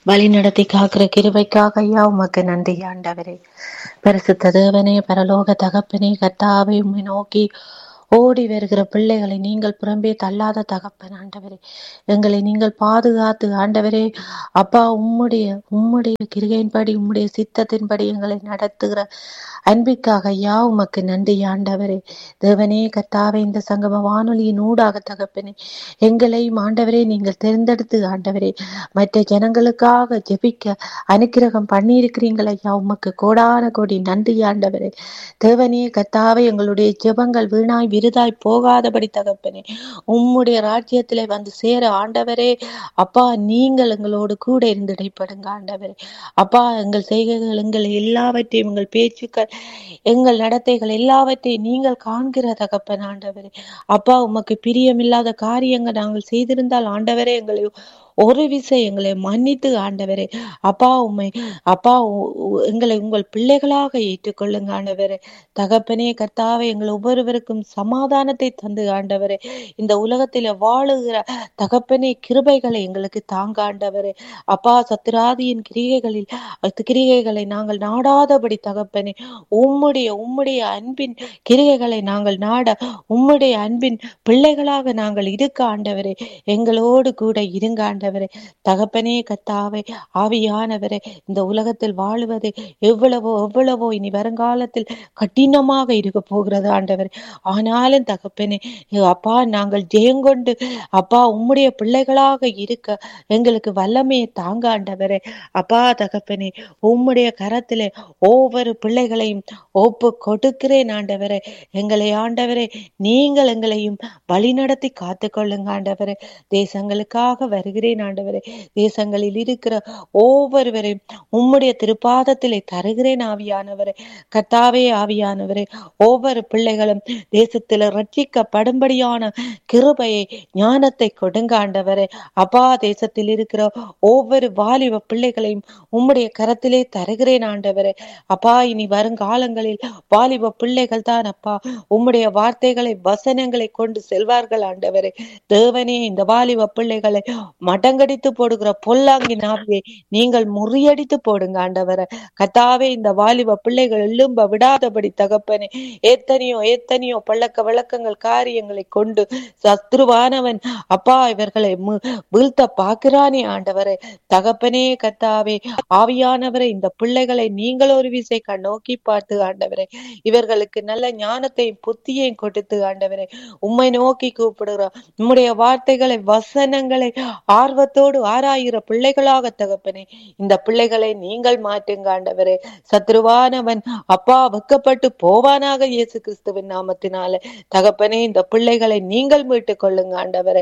வழி நடத்தி காக்கிற கிருபைக்காக ஐயா உமக்கு நன்றி ஆண்டவரே பரிசுத்த தேவனே பரலோக தகப்பனே கர்த்தாவை உம்மை நோக்கி ஓடி வருகிற பிள்ளைகளை நீங்கள் புறம்பே தள்ளாத தகப்பன் ஆண்டவரே எங்களை நீங்கள் பாதுகாத்து ஆண்டவரே அப்பா உம்முடைய உம்முடைய கிருகையின்படி உம்முடைய சித்தத்தின்படி எங்களை நடத்துகிற அன்பிற்காக ஐயா உமக்கு நன்றி ஆண்டவரே தேவனே கர்த்தாவே இந்த சங்கம வானொலியின் ஊடாக தகப்பனே எங்களையும் ஆண்டவரே நீங்கள் தேர்ந்தெடுத்து ஆண்டவரே மற்ற ஜனங்களுக்காக ஜெபிக்க அனுக்கிரகம் பண்ணியிருக்கிறீங்கள் ஐயா உமக்கு கோடான கோடி நன்றி ஆண்டவரே தேவனே கர்த்தாவே எங்களுடைய ஜெபங்கள் வீணாய் விருதாய் போகாதபடி தகப்பனே உம்முடைய ராஜ்யத்திலே வந்து சேர ஆண்டவரே அப்பா நீங்கள் எங்களோடு கூட இருந்து இடைப்படுங்க ஆண்டவரே அப்பா எங்கள் செய்கைகள் எங்கள் எல்லாவற்றையும் எங்கள் பேச்சுக்கள் எங்கள் நடத்தைகள் எல்லாவற்றையும் நீங்கள் காண்கிற தகப்பன் ஆண்டவரே அப்பா உமக்கு பிரியமில்லாத காரியங்கள் நாங்கள் செய்திருந்தால் ஆண்டவரே எங்களை ஒரு விசை எங்களை மன்னித்து ஆண்டவரே அப்பா உம்மை அப்பா உ- உ- எங்களை உங்கள் பிள்ளைகளாக ஏற்றுக்கொள்ளுங்க ஆண்டவரே தகப்பனே கர்த்தாவே எங்கள் ஒவ்வொருவருக்கும் சமாதானத்தை தந்து ஆண்டவரே இந்த உலகத்தில வாழுகிற தகப்பனே கிருபைகளை எங்களுக்கு தாங்க ஆண்டவரே அப்பா சத்துராதியின் கிரிகைகளில் அத்து கிரிகைகளை நாங்கள் நாடாதபடி தகப்பனே உம்முடைய உம்முடைய அன்பின் கிரிகைகளை நாங்கள் நாட உம்முடைய அன்பின் பிள்ளைகளாக நாங்கள் இருக்க ஆண்டவரே எங்களோடு கூட இருங்க ஆண்டவரே தகப்பனே கத்தாவே ஆவியானவரே இந்த உலகத்தில் வாழுவது எவ்வளவோ எவ்வளவோ இனி வருங்காலத்தில் கடினமாக இருக்க போகிறது ஆண்டவரே ஆனாலும் தகப்பனே அப்பா நாங்கள் ஜெயங்கொண்டு அப்பா உம்முடைய பிள்ளைகளாக இருக்க எங்களுக்கு வல்லமையை தாங்க ஆண்டவரே அப்பா தகப்பனே உம்முடைய கரத்திலே ஒவ்வொரு பிள்ளைகளையும் ஒப்பு கொடுக்கிறேன் ஆண்டவரே எங்களை ஆண்டவரே நீங்கள் எங்களையும் வழிநடத்தி காத்துக்கொள்ளுங்க ஆண்டவரே தேசங்களுக்காக வருகிறேன் ஆண்டவரே தேசங்களில் இருக்கிற ஒவ்வொருவரையும் உம்முடைய திருப்பாதத்திலே தருகிறேன் ஆவியானவரே கர்த்தாவே ஆவியானவரே ஒவ்வொரு பிள்ளைகளும் தேசத்தில் ரட்சிக்கப்படும்படியான கிருபையை ஞானத்தை கொடுங்க ஆண்டவரே அப்பா தேசத்தில் இருக்கிற ஒவ்வொரு வாலிப பிள்ளைகளையும் உம்முடைய கரத்திலே தருகிறேன் ஆண்டவரே அப்பா இனி வருங்காலங்களில் வாலிப பிள்ளைகள் தான் அப்பா உம்முடைய வார்த்தைகளை வசனங்களை கொண்டு செல்வார்கள் ஆண்டவரே தேவனே இந்த வாலிப பிள்ளைகளை மடங்கடித்து போடுகிற பொல்லாங்கி நாவியை நீங்கள் முறியடித்து போடுங்க ஆண்டவரே கத்தாவே இந்த வாலிப பிள்ளைகள் எழும்ப விடாதபடி தகப்பனே எத்தனையோ எத்தனையோ பழக்க வழக்கங்கள் காரியங்களை கொண்டு சத்ருவானவன் அப்பா இவர்களை மு- வீழ்த்த பார்க்கிறானே ஆண்டவரே தகப்பனே கத்தாவே ஆவியானவரை இந்த பிள்ளைகளை நீங்கள் ஒரு விசை கண்ணோக்கி பார்த்து ஆண்டவரே இவர்களுக்கு நல்ல ஞானத்தையும் புத்தியையும் கொடுத்து ஆண்டவரே உம்மை நோக்கி கூப்பிடுகிறோம் உம்முடைய வார்த்தைகளை வசனங்களை ஆர்வத்தோடு ஆராயிற பிள்ளைகளாக தகப்பனே இந்த பிள்ளைகளை நீங்கள் மாற்றுங்க ஆண்டவரே சத்ருவானவன் அப்பா வெக்கப்பட்டு போவானாக இயேசு கிறிஸ்துவின் நாமத்தினால தகப்பனே இந்த பிள்ளைகளை நீங்கள் மீட்டுக் கொள்ளுங்க ஆண்டவரே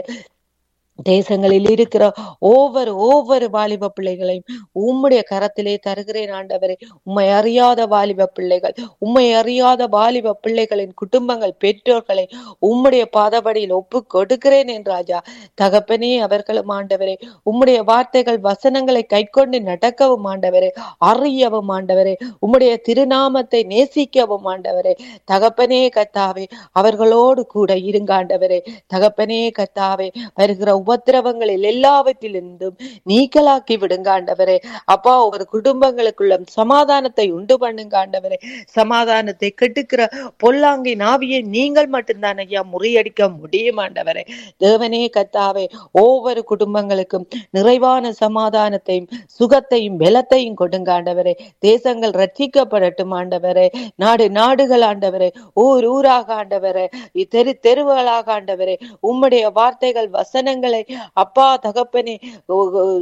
தேசங்களில் இருக்கிற ஒவ்வொரு ஒவ்வொரு வாலிப பிள்ளைகளையும் உம்முடைய கரத்திலே தருகிறேன் ஆண்டவரே உம்மை அறியாத வாலிப பிள்ளைகள் உம்மை அறியாத வாலிப பிள்ளைகளின் குடும்பங்கள் பெற்றோர்களை உம்முடைய பாதபடியில் ஒப்பு கொடுக்கிறேன் என் ராஜா தகப்பனே அவர்களும் ஆண்டவரே உம்முடைய வார்த்தைகள் வசனங்களை கைக்கொண்டு நடக்கவும் ஆண்டவரே அறியவும் ஆண்டவரே உம்முடைய திருநாமத்தை நேசிக்கவும் ஆண்டவரே தகப்பனே கத்தாவே அவர்களோடு கூட இருங்க ஆண்டவரே தகப்பனே கத்தாவே வருகிற உபத்திரவங்களில் எல்லாவற்றிலிருந்தும் நீக்கலாக்கி விடுங்க ஆண்டவரே அப்பா ஒரு குடும்பங்களுக்குள்ள சமாதானத்தை உண்டு பண்ணுங்க ஆண்டவரே சமாதானத்தை கெட்டுக்கிற பொல்லாங்கி நாவியை நீங்கள் மட்டும்தான் ஐயா முறியடிக்க முடியும் ஆண்டவரே தேவனே கத்தாவே ஒவ்வொரு குடும்பங்களுக்கும் நிறைவான சமாதானத்தையும் சுகத்தையும் பலத்தையும் கொடுங்க ஆண்டவரே தேசங்கள் ரட்சிக்கப்படட்டும் ஆண்டவரே நாடு நாடுகள் ஆண்டவரே ஊர் ஊராக ஆண்டவரே தெரு தெருவுகளாக ஆண்டவரே உம்முடைய வார்த்தைகள் வசனங்களை அப்பா தகப்பனே ஒ-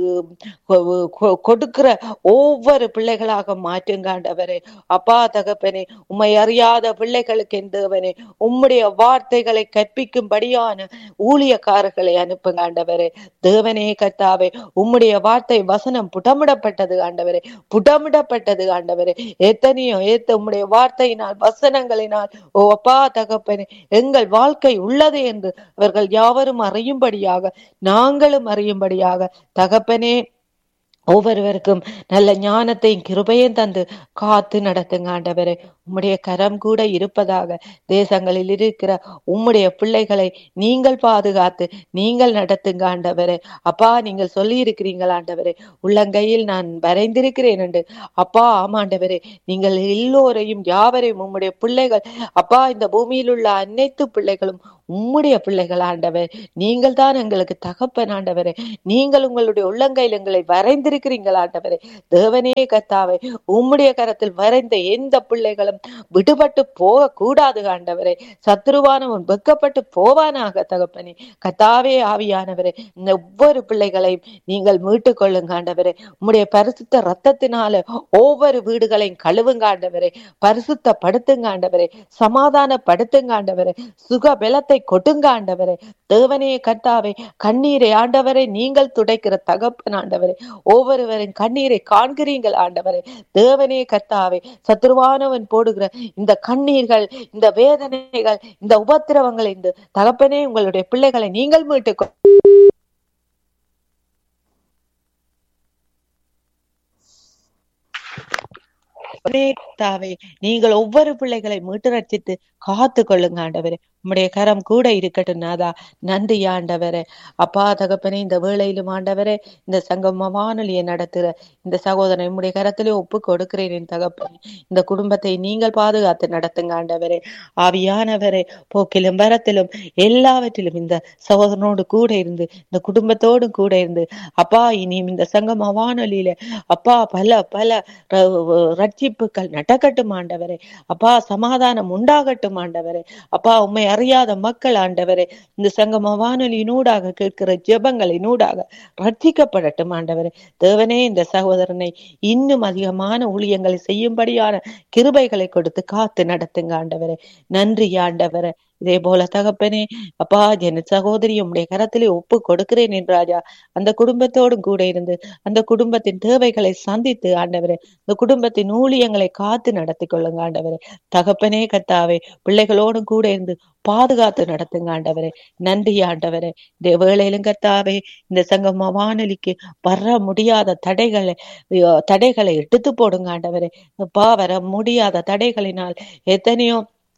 ஒ- கொ- கொடுக்கிற ஒவ்வொரு பிள்ளைகளாக மாற்றுங்க ஆண்டவரே அப்பா தகப்பனே உம்மை அறியாத பிள்ளைகளுக்கு எந்தவனே உம்முடைய வார்த்தைகளை கற்பிக்கும்படியான ஊழியக்காரர்களை அனுப்புங்க ஆண்டவரே தேவனே கத்தாவே உம்முடைய வார்த்தை வசனம் புடமிடப்பட்டது ஆண்டவரே புடமிடப்பட்டது ஆண்டவரே எத்தனையோ ஏத்த உம்முடைய வார்த்தையினால் வசனங்களினால் ஓ அப்பா தகப்பனே எங்கள் வாழ்க்கை உள்ளது என்று அவர்கள் யாவரும் அறியும்படியாக நாங்களும் அறியும்படியாக தகப்பனே ஒவ்வொருவருக்கும் நல்ல ஞானத்தையும் கிருபையும் தந்து காத்து நடத்துங்க ஆண்டவரே உம்முடைய கரம் கூட இருப்பதாக தேசங்களில் இருக்கிற உம்முடைய பிள்ளைகளை நீங்கள் பாதுகாத்து நீங்கள் நடத்துங்க ஆண்டவரே அப்பா நீங்கள் சொல்லி இருக்கிறீங்கள் ஆண்டவரே உள்ளங்கையில் நான் வரைந்திருக்கிறேன் என்று அப்பா ஆமாண்டவரே நீங்கள் எல்லோரையும் யாவரையும் உம்முடைய பிள்ளைகள் அப்பா இந்த பூமியில் உள்ள அனைத்து பிள்ளைகளும் உம்முடைய பிள்ளைகள் ஆண்டவர் நீங்கள் தான் எங்களுக்கு தகப்பன் ஆண்டவரே நீங்கள் உங்களுடைய உள்ளங்கையில் எங்களை வரைந்திருக்கிறீங்கள் ஆண்டவரே தேவனே கத்தாவே உம்முடைய கரத்தில் வரைந்த எந்த பிள்ளைகளும் விடுபட்டு போக கூடாது ஆண்டவரே சத்ருவானவன் வெக்கப்பட்டு போவானாக தகப்பனே கத்தாவே ஆவியானவரே இந்த ஒவ்வொரு பிள்ளைகளையும் நீங்கள் மீட்டுக் கொள்ளுங்க ஆண்டவரே உம்முடைய பரிசுத்த ரத்தத்தினால ஒவ்வொரு வீடுகளையும் கழுவுங்க ஆண்டவரே பரிசுத்தப்படுத்துங்க ஆண்டவரே சமாதானப்படுத்துங்க ஆண்டவரே சுக பலத்தை கொடுங்க ஆண்டவரே தேவனே கர்த்தாவே கண்ணீரை ஆண்டவரை நீங்கள் துடைக்கிற தகப்பன் ஆண்டவரே ஒவ்வொருவரின் கண்ணீரை காண்கிறீங்கள் ஆண்டவரே தேவனே கர்த்தாவே சத்ருவானவன் போடுகிற இந்த கண்ணீர்கள் இந்த வேதனைகள் இந்த உபத்திரவங்கள் இந்த தகப்பனே உங்களுடைய பிள்ளைகளை நீங்கள் மீட்டுக் கொ- ஒரே கர்த்தாவே நீங்கள் ஒவ்வொரு பிள்ளைகளை மீட்டு ரட்சித்து காத்து கொள்ளுங்க ஆண்டவரே உம்முடைய கரம் கூட இருக்கட்டும் நாதா நன்றி ஆண்டவரே அப்பா தகப்பனே இந்த வேளையிலும் ஆண்டவரே இந்த சங்கம வானொலியை நடத்துகிற இந்த சகோதரன் உம்முடைய கரத்திலே ஒப்பு கொடுக்கிறேன் என் தகப்பனே இந்த குடும்பத்தை நீங்கள் பாதுகாத்து நடத்துங்க ஆண்டவரே ஆவியானவரே போக்கிலும் வரத்திலும் எல்லாவற்றிலும் இந்த சகோதரனோடு கூட இருந்து இந்த குடும்பத்தோடு கூட இருந்து அப்பா இனியும் இந்த சங்கம வானொலியில அப்பா பல பல ர- ரட்சிப்புகள் நடக்கட்டும் ஆண்டவரே அப்பா சமாதானம் உண்டாகட்டும் ஆண்டவரே அப்பா உண்மை அறியாத மக்கள் ஆண்டவரே இந்த சங்கம வானொலியினூடாக கேட்கிற ஜெபங்களினூடாக ரட்சிக்கப்படட்டும் ஆண்டவரே தேவனே இந்த சகோதரனை இன்னும் அதிகமான ஊழியங்களை செய்யும்படியான கிருபைகளை கொடுத்து காத்து நடத்துங்க ஆண்டவரே நன்றி ஆண்டவரே இதே போல தகப்பனே அப்பா என் சகோதரி உம்முடைய கரத்திலே ஒப்பு கொடுக்கிறேன் என் ராஜா அந்த குடும்பத்தோடும் கூட இருந்து அந்த குடும்பத்தின் தேவைகளை சந்தித்து ஆண்டவரே இந்த குடும்பத்தின் ஊழியங்களை காத்து நடத்தி கொள்ளுங்க ஆண்டவரே தகப்பனே கத்தாவே பிள்ளைகளோடும் கூட இருந்து பாதுகாத்து நடத்துங்க ஆண்டவரே நன்றி ஆண்டவரே இந்த வேளையிலும் கத்தாவே இந்த சங்கம வானொலிக்கு வர முடியாத தடைகளை ஐயோ, தடைகளை எடுத்து போடுங்க ஆண்டவரே அப்பா வர முடியாத தடைகளினால் எத்தனையோ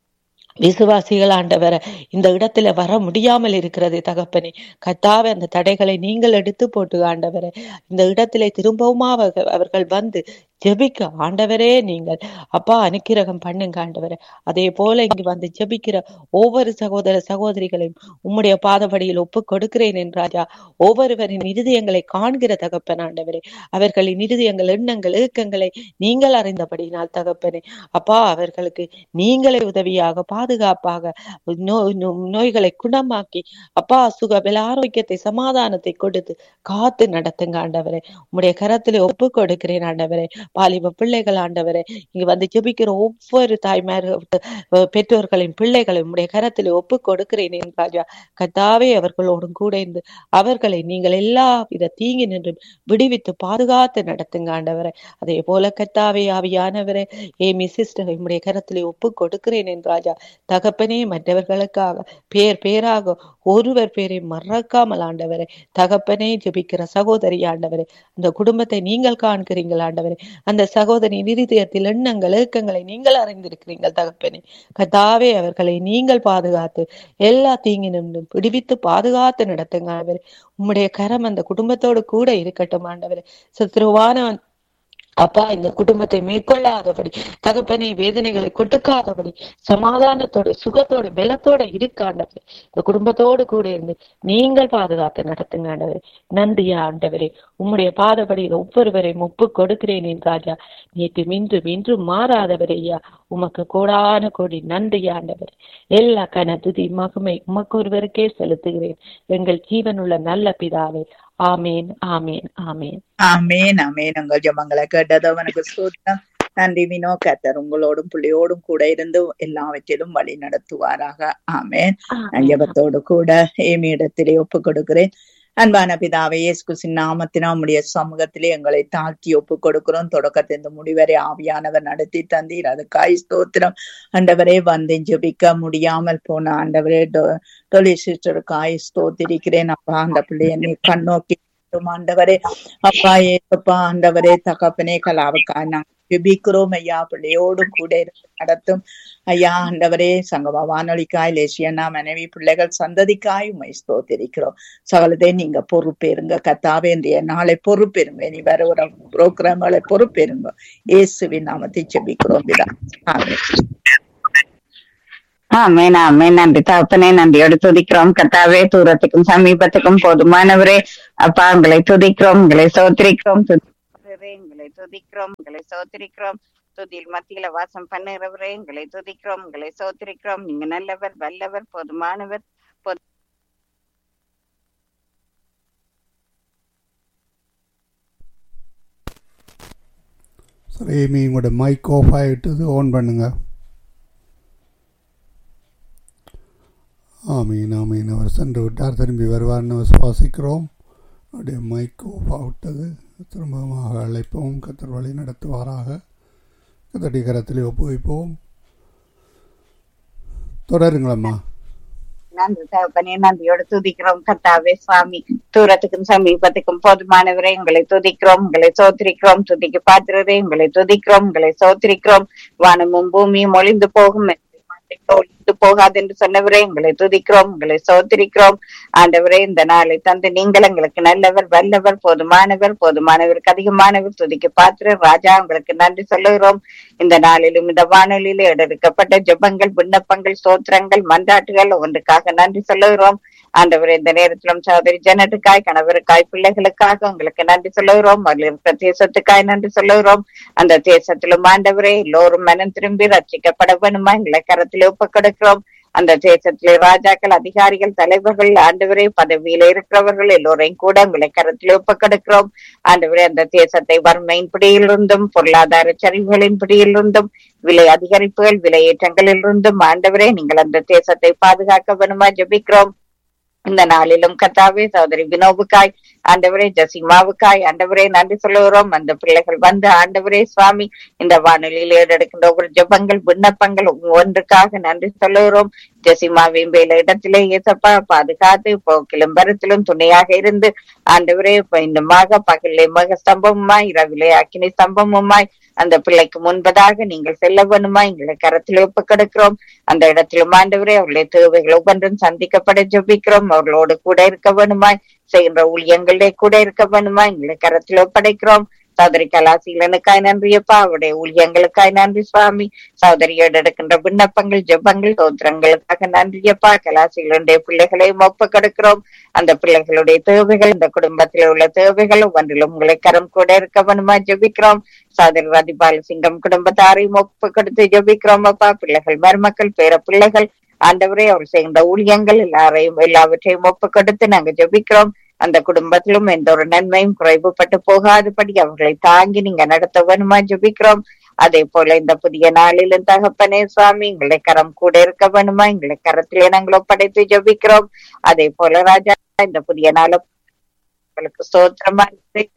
விசுவாசிகள் ஆண்டவர இந்த இடத்துல வர முடியாமல் இருக்கிறது தகப்பனே கத்தாவே அந்த தடைகளை நீங்கள் எடுத்து போட்டு ஆண்டவரே இந்த இடத்திலே திரும்பவுமா அவர்கள் அவர்கள் வந்து ஜெபிக்க ஆண்டவரே நீங்கள் அப்பா அனுக்கிரகம் பண்ணுங்க ஆண்டவரே அதே போல இங்கு வந்து ஜெபிக்கிற ஒவ்வொரு சகோதர சகோதரிகளையும் உம்முடைய பாதபடியில் ஒப்பு கொடுக்கிறேன் என் ராஜா ஒவ்வொருவரின் இருதயங்களை காண்கிற தகப்பன் ஆண்டவரே அவர்களின் இருதயங்கள் எண்ணங்கள் ஏக்கங்களை நீங்கள் அறிந்தபடினால் தகப்பனே அப்பா அவர்களுக்கு நீங்களே உதவியாக பாதுகாப்பாக நோ- நோ- நோய்களை குணமாக்கி அப்பா சுக பல ஆரோக்கியத்தை சமாதானத்தை கொடுத்து காத்து நடத்துங்க ஆண்டவரே உம்முடைய கரத்திலே ஒப்பு கொடுக்கிறேன் ஆண்டவரே வாலிப பிள்ளைகள் ஆண்டவரே இங்க வந்து ஜெபிக்கிற ஒவ்வொரு தாய்மார் அஹ் பெற்றோர்களின் பிள்ளைகளை உம்முடைய கரத்திலே ஒப்பு கொடுக்கிறேன் என் ராஜா கத்தாவே அவர்களோடும் கூட இருந்து அவர்களை நீங்கள் எல்லா வித தீங்கி நின்றும் விடுவித்து பாதுகாத்து நடத்துங்க ஆண்டவரே அதே போல கத்தாவே ஆவியானவரே ஏமி சிஸ்டர் உம்முடைய கரத்திலே ஒப்பு கொடுக்கிறேன் என் ராஜா தகப்பனே மற்றவர்களுக்காக பேர் பேராக ஒருவர் பேரை மறக்காமல் ஆண்டவரே தகப்பனே ஜெபிக்கிற சகோதரி ஆண்டவரே அந்த குடும்பத்தை நீங்கள் காண்கிறீங்கள் ஆண்டவரே அந்த சகோதரியின் இருதயத்தில் எண்ணங்கள் ஏக்கங்களை நீங்கள் அறிந்திருக்கிறீர்கள் தகப்பனே கதாவே அவர்களை நீங்கள் பாதுகாத்து எல்லா தீங்கினும் விடுவித்து பாதுகாத்து நடத்துங்க ஆண்டவரே உம்முடைய கரம் அந்த குடும்பத்தோடு கூட இருக்கட்டும் ஆண்டவரே சத்ருவானவன் அப்பா இந்த குடும்பத்தை மேற்கொள்ளாதபடி தகப்பனை வேதனைகளை கொடுக்காதபடி சமாதானத்தோட சுகத்தோட பலத்தோட இருக்க ஆண்டவரே இந்த குடும்பத்தோடு கூட இருந்து நீங்கள் பாதுகாத்து நடத்துங்க ஆண்டவரே நன்றி ஆண்டவரே உம்முடைய பாதபடியில் ஒவ்வொருவரையும் ஒப்பு கொடுக்கிறேன் என் ராஜா நேற்று மின்று இன்றும் மாறாதவரே ஐயா உமக்கு கோடான கோடி நன்றி ஆண்டவர் எல்லா கனதுதி மகிமை உமக்கு ஒருவருக்கே செலுத்துகிறேன் எங்கள் ஜீவனுள்ள நல்ல பிதாவே ஆமேன் ஆமேன் ஆமேன் ஆமேன் ஆமேன் உங்கள் ஜெபங்களை கேட்டது அவனுக்கு ஸ்தோத்திரம் நன்றி வினோ கத்தர் உங்களோடும் பிள்ளையோடும் கூட இருந்து எல்லாவற்றிலும் வழி நடத்துவாராக ஆமேன் நான் ஆமேன் ஜெபத்தோடு கூட ஏமி இடத்திலே ஒப்பு கொடுக்கிறேன் அன்பான பிதாவை இயேசு கிறிஸ்துவின் நாமத்தினா உம்முடைய சமூகத்திலே எங்களை தாழ்த்தி ஒப்பு கொடுக்கிறோம் தொடக்கத்திலிருந்து முடிவரை ஆவியானவர் நடத்தி தந்தீர் அதுக்காய் ஸ்தோத்திரம் ஆண்டவரே வந்து ஜெபிக்க முடியாமல் போன ஆண்டவரே டொ- தொழில் சிஸ்டருக்காய் ஸ்தோத்திரிக்கிறேன் அப்பா அந்த பிள்ளைய நீ கண்ணோக்கி ஆண்டவரே அப்பா ஏசப்பா ஆண்டவரே தகப்பனே கலாவுக்காய் நாங்கள் ஜெபிக்கிறோம் ஐயா பிள்ளையோடு கூட இருந்து நடத்தும் ஐயா ஆண்டவரே சங்கம வானொலிக்காய் லேசியண்ணா மனைவி பிள்ளைகள் சந்ததிக்காய் உமை ஸ்தோத்திரிக்கிறோம் சகலதே நீங்க பொறுப்பேருங்க கத்தாவே இன்றைய நாளை பொறுப்பேருங்க இனி வர புரோகிராம்களை பொறுப்பேருங்க இயேசுவின் நாமத்தை ஜெபிக்கிறோம் பிதா ஆமென் ஆமேன் ஆமேன் நன்றி தகப்பனே நன்றியோடு துதிக்கிறோம் கத்தாவே தூரத்துக்கும் சமீபத்துக்கும் போதுமானவரே அப்பா உங்களை துதிக்கிறோம் உங்களை சோத்திரிக்கிறோம் துதிக்கிறவரே, உங்களை துதிக்கிறோம் உங்களை சோத்திரிக்கிறோம் துதியில் மத்தியில வாசம் பண்ணுகிறவரே உங்களை துதிக்கிறோம் உங்களை சோத்திரிக்கிறோம் நீங்க நல்லவர் வல்லவர் போதுமானவர் போது- சரி ஏமி உங்களோட மைக் ஆஃப் ஆகிட்டது ஆன் பண்ணுங்க ஆமீன் ஆமீன் அவர் சென்று விட்டார் திரும்பி வருவார்னு விசுவாசிக்கிறோம் அவருடைய மைக் ஆஃப் ஆவிட்டது திரும்பமாக அழைப்போம் கத்தர் வழி நடத்துவாராக கத்தடி கரத்திலே ஒப்புவிப்போம் தொடருங்களம்மா நன்றி தகப்பனே நன்றியோடு துதிக்கிறோம் கத்தாவே சுவாமி தூரத்துக்கும் சமீபத்துக்கும் போதுமானவரே உங்களை துதிக்கிறோம் உங்களை சோத்திரிக்கிறோம் துதிக்கு பாத்திரரே உங்களை துதிக்கிறோம் உங்களை சோத்திரிக்கிறோம் வானமும் பூமியும் ஒளிந்து போகும் ஒளிந்து போகாது என்று சொன்னவரே உங்களை துதிக்கிறோம் உங்களை சோத்திரிக்கிறோம் ஆண்டவரே இந்த நாளை தந்து நீங்கள் எங்களுக்கு நல்லவர் வல்லவர் போதுமானவர் போதுமானவருக்கு அதிகமானவர் துதிக்கு பாத்திர ராஜா உங்களுக்கு நன்றி சொல்லுகிறோம் இந்த நாளிலும் இந்த வானொலியில எடுக்கப்பட்ட ஜெபங்கள் விண்ணப்பங்கள் சோத்திரங்கள் மன்றாட்டுகள் ஒன்றுக்காக நன்றி சொல்லுகிறோம் ஆண்டவர் இந்த நேரத்திலும் சகோதரி ஜனத்துக்காய் கணவருக்காய் பிள்ளைகளுக்காக உங்களுக்கு நன்றி சொல்லுகிறோம் அதில் இருக்கிற தேசத்துக்காய் நன்றி சொல்லுகிறோம் அந்த தேசத்திலும் ஆண்டவரே எல்லோரும் மனம் திரும்பி ரட்சிக்கப்பட வேணுமா எங்களை கரத்தில் ஒப்புக் கொடுக்கிறோம் அந்த தேசத்திலே ராஜாக்கள் அதிகாரிகள் தலைவர்கள் ஆண்டவரே பதவியில இருக்கிறவர்கள் எல்லோரையும் கூட உங்களை கரத்தில் ஒப்புக் கொடுக்கிறோம் ஆண்டவரே அந்த தேசத்தை வறுமையின் பிடியிலிருந்தும் பொருளாதார சரிவுகளின் பிடியிலிருந்தும் விலை அதிகரிப்புகள் விலையேற்றங்களிலிருந்தும் ஆண்டவரே நீங்கள் அந்த தேசத்தை பாதுகாக்க வேணுமா ஜெபிக்கிறோம் இந்த நாளிலும் கத்தாவே சகோதரி வினோவுக்காய் ஆண்டவரே ஜசிமாவுக்காய் ஆண்டவரே நன்றி சொல்லுகிறோம் அந்த பிள்ளைகள் வந்து ஆண்டவரே சுவாமி இந்த வானொலியில் ஏறெடுக்கின்ற ஒவ்வொரு ஜெபங்கள் விண்ணப்பங்கள் ஒன்றுக்காக நன்றி சொல்லுகிறோம் ஜெசிமாவின் வேலை இடத்திலே ஏசப்பா பாதுகாத்து போக்கிலும் பரத்திலும் துணையாக இருந்து ஆண்டவரே இப்ப இன்னுமாக பகலிலே மக ஸ்தம்பமுமாய் இரவிலே அக்கினி ஸ்தம்பமுமாய் அந்த பிள்ளைக்கு முன்பதாக நீங்கள் செல்ல வேணுமா எங்களை கரத்தில் ஒப்பு கொடுக்கிறோம் அந்த இடத்திலும் ஆண்டவரே அவர்களுடைய தேவைகள் ஒவ்வொன்றும் சந்திக்கப்பட ஜெபிக்கிறோம் அவர்களோடு கூட இருக்க வேணுமாய் செய்கின்ற ஊழியங்களே கூட இருக்க வேணுமா எங்களை கரத்தில் ஒப்படைக்கிறோம் சகோதரி கலாசீலனுக்காய் நன்றியப்பா அவருடைய ஊழியங்களுக்காய் நன்றி சுவாமி சகோதரியோடு எடுக்கின்ற விண்ணப்பங்கள் ஜெபங்கள் சோத்திரங்களுக்காக நன்றியப்பா கலாசீலனுடைய பிள்ளைகளையும் ஒப்பு கொடுக்கிறோம் அந்த பிள்ளைகளுடைய தேவைகள் இந்த குடும்பத்தில் உள்ள தேவைகள் ஒவ்வொன்றிலும் உங்களை கரம் கூட இருக்க வேணுமா ஜெபிக்கிறோம் சகோதரி ரதிபால சிங்கம் குடும்பத்தாரையும் ஒப்பு கொடுத்து ஜெபிக்கிறோம் அப்பா பிள்ளைகள் மருமக்கள் பேர பிள்ளைகள் ஆண்டவரே அவர் செய்கின்ற ஊழியங்கள் எல்லாரையும் எல்லாவற்றையும் ஒப்பு கொடுத்து நாங்க ஜெபிக்கிறோம் அந்த குடும்பத்திலும் எந்த ஒரு நன்மையும் குறைவுபட்டு போகாதபடி அவர்களை தாங்கி நீங்க நடத்த வேணுமா ஜெபிக்கிறோம் அதே போல இந்த புதிய நாளிலும் தகப்பனே சுவாமி எங்களை கரம் கூட இருக்க வேணுமா எங்களை கரத்திலே நாங்கள் ஒப்படைத்து ஜெபிக்கிறோம் அதே போல ராஜா இந்த புதிய நாளும் உங்களுக்கு சோத்திரமா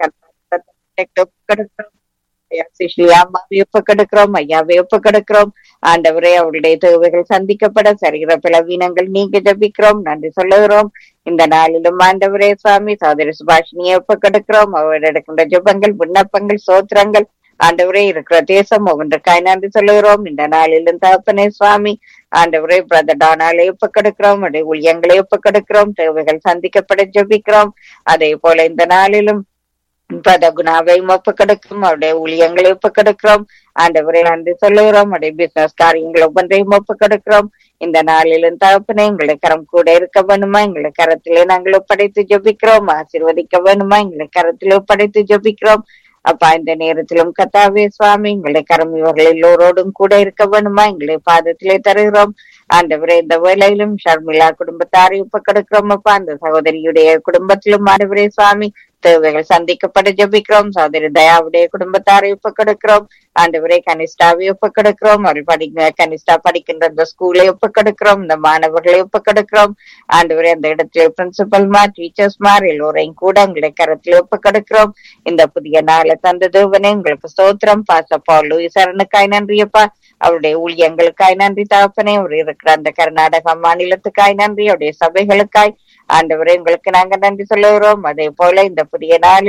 கொடுக்கிறோம் அம்மாவை ஒப்பு கொடுக்கிறோம் ஐயாவை ஒப்பு கொடுக்கிறோம் ஆண்டவரே அவருடைய தேவைகள் சந்திக்கப்பட சரிகிற பிளவீனங்கள் நீங்க ஜபிக்கிறோம் நன்றி சொல்லுகிறோம் இந்த நாளிலும் ஆண்டவரே சுவாமி சோதரி சுபாஷினியை ஒப்பு கொடுக்கிறோம் அவர் எடுக்கின்ற ஜபங்கள் விண்ணப்பங்கள் சோத்திரங்கள் ஆண்டவரே இருக்கிற தேசம் ஒவ்வொன்றுக்காய் நன்றி சொல்லுகிறோம் இந்த நாளிலும் தகப்பனே சுவாமி ஆண்டவரே பிரதர் டானாலே ஒப்பு கொடுக்கிறோம் அவருடைய ஊழியங்களை ஒப்பு கொடுக்கிறோம் தேவைகள் சந்திக்கப்பட ஜபிக்கிறோம் அதே போல இந்த நாளிலும் பதகுணாவை ஒப்பு கொடுக்கிறோம் அவருடைய ஊழியங்களை ஒப்பு கொடுக்கிறோம் ஆண்டவரை நன்றி சொல்லுகிறோம் அவருடைய பிசினஸ் காரியங்கள் ஒவ்வொன்றையும் ஒப்பு கொடுக்கிறோம் இந்த நாளிலும் தகப்பனே எங்களை கரம் கூட இருக்க வேணுமா எங்களை கரத்திலே நாங்கள் ஒப்படைத்து ஜபிக்கிறோம் ஆசீர்வதிக்க வேணுமா எங்களை கரத்திலே ஒப்படைத்து ஜபிக்கிறோம் அப்பா இந்த நேரத்திலும் கத்தாவே சுவாமி எங்களை கரம் இவர்கள் எல்லோரோடும் கூட இருக்க வேணுமா எங்களை பாதத்திலே தருகிறோம் ஆண்டவரே இந்த வேலையிலும் ஷர்மிளா குடும்பத்தாரை ஒப்பு கொடுக்கிறோம் அப்பா அந்த சகோதரியுடைய குடும்பத்திலும் ஆண்டவரே சுவாமி தேவைகள் சந்திக்கப்பட ஜபிக்கிறோம் சகோதரி தயாவுடைய குடும்பத்தாரை ஒப்பு கொடுக்கிறோம் ஆண்டவரே கனிஷ்டாவை ஒப்பு கொடுக்கிறோம் அவள் படிக்க கனிஷ்டா படிக்கின்ற அந்த ஸ்கூலை ஒப்பு கொடுக்கிறோம் இந்த மாணவர்களை ஒப்பு கொடுக்கிறோம் ஆண்டவரே அந்த இடத்துல பிரின்சிபல்மா டீச்சர்ஸ்மார் எல்லோரையும் கூட உங்களை கரத்தில் ஒப்பு கொடுக்கிறோம் இந்த புதிய நாளை தந்த தேவனே உங்களுக்கு ஸ்தோத்திரம் பாசப்பா லூயிசரனுக்காய் நன்றியப்பா அவருடைய ஊழியங்களுக்காய் நன்றி தகப்பனே அவர் இருக்கிற அந்த கர்நாடகா மாநிலத்துக்காய் நன்றி அவருடைய சபைகளுக்காய் ஆண்டவரே உங்களுக்கு நாங்க நன்றி சொல்லுகிறோம் அதே போல இந்த புதிய நாளிலும்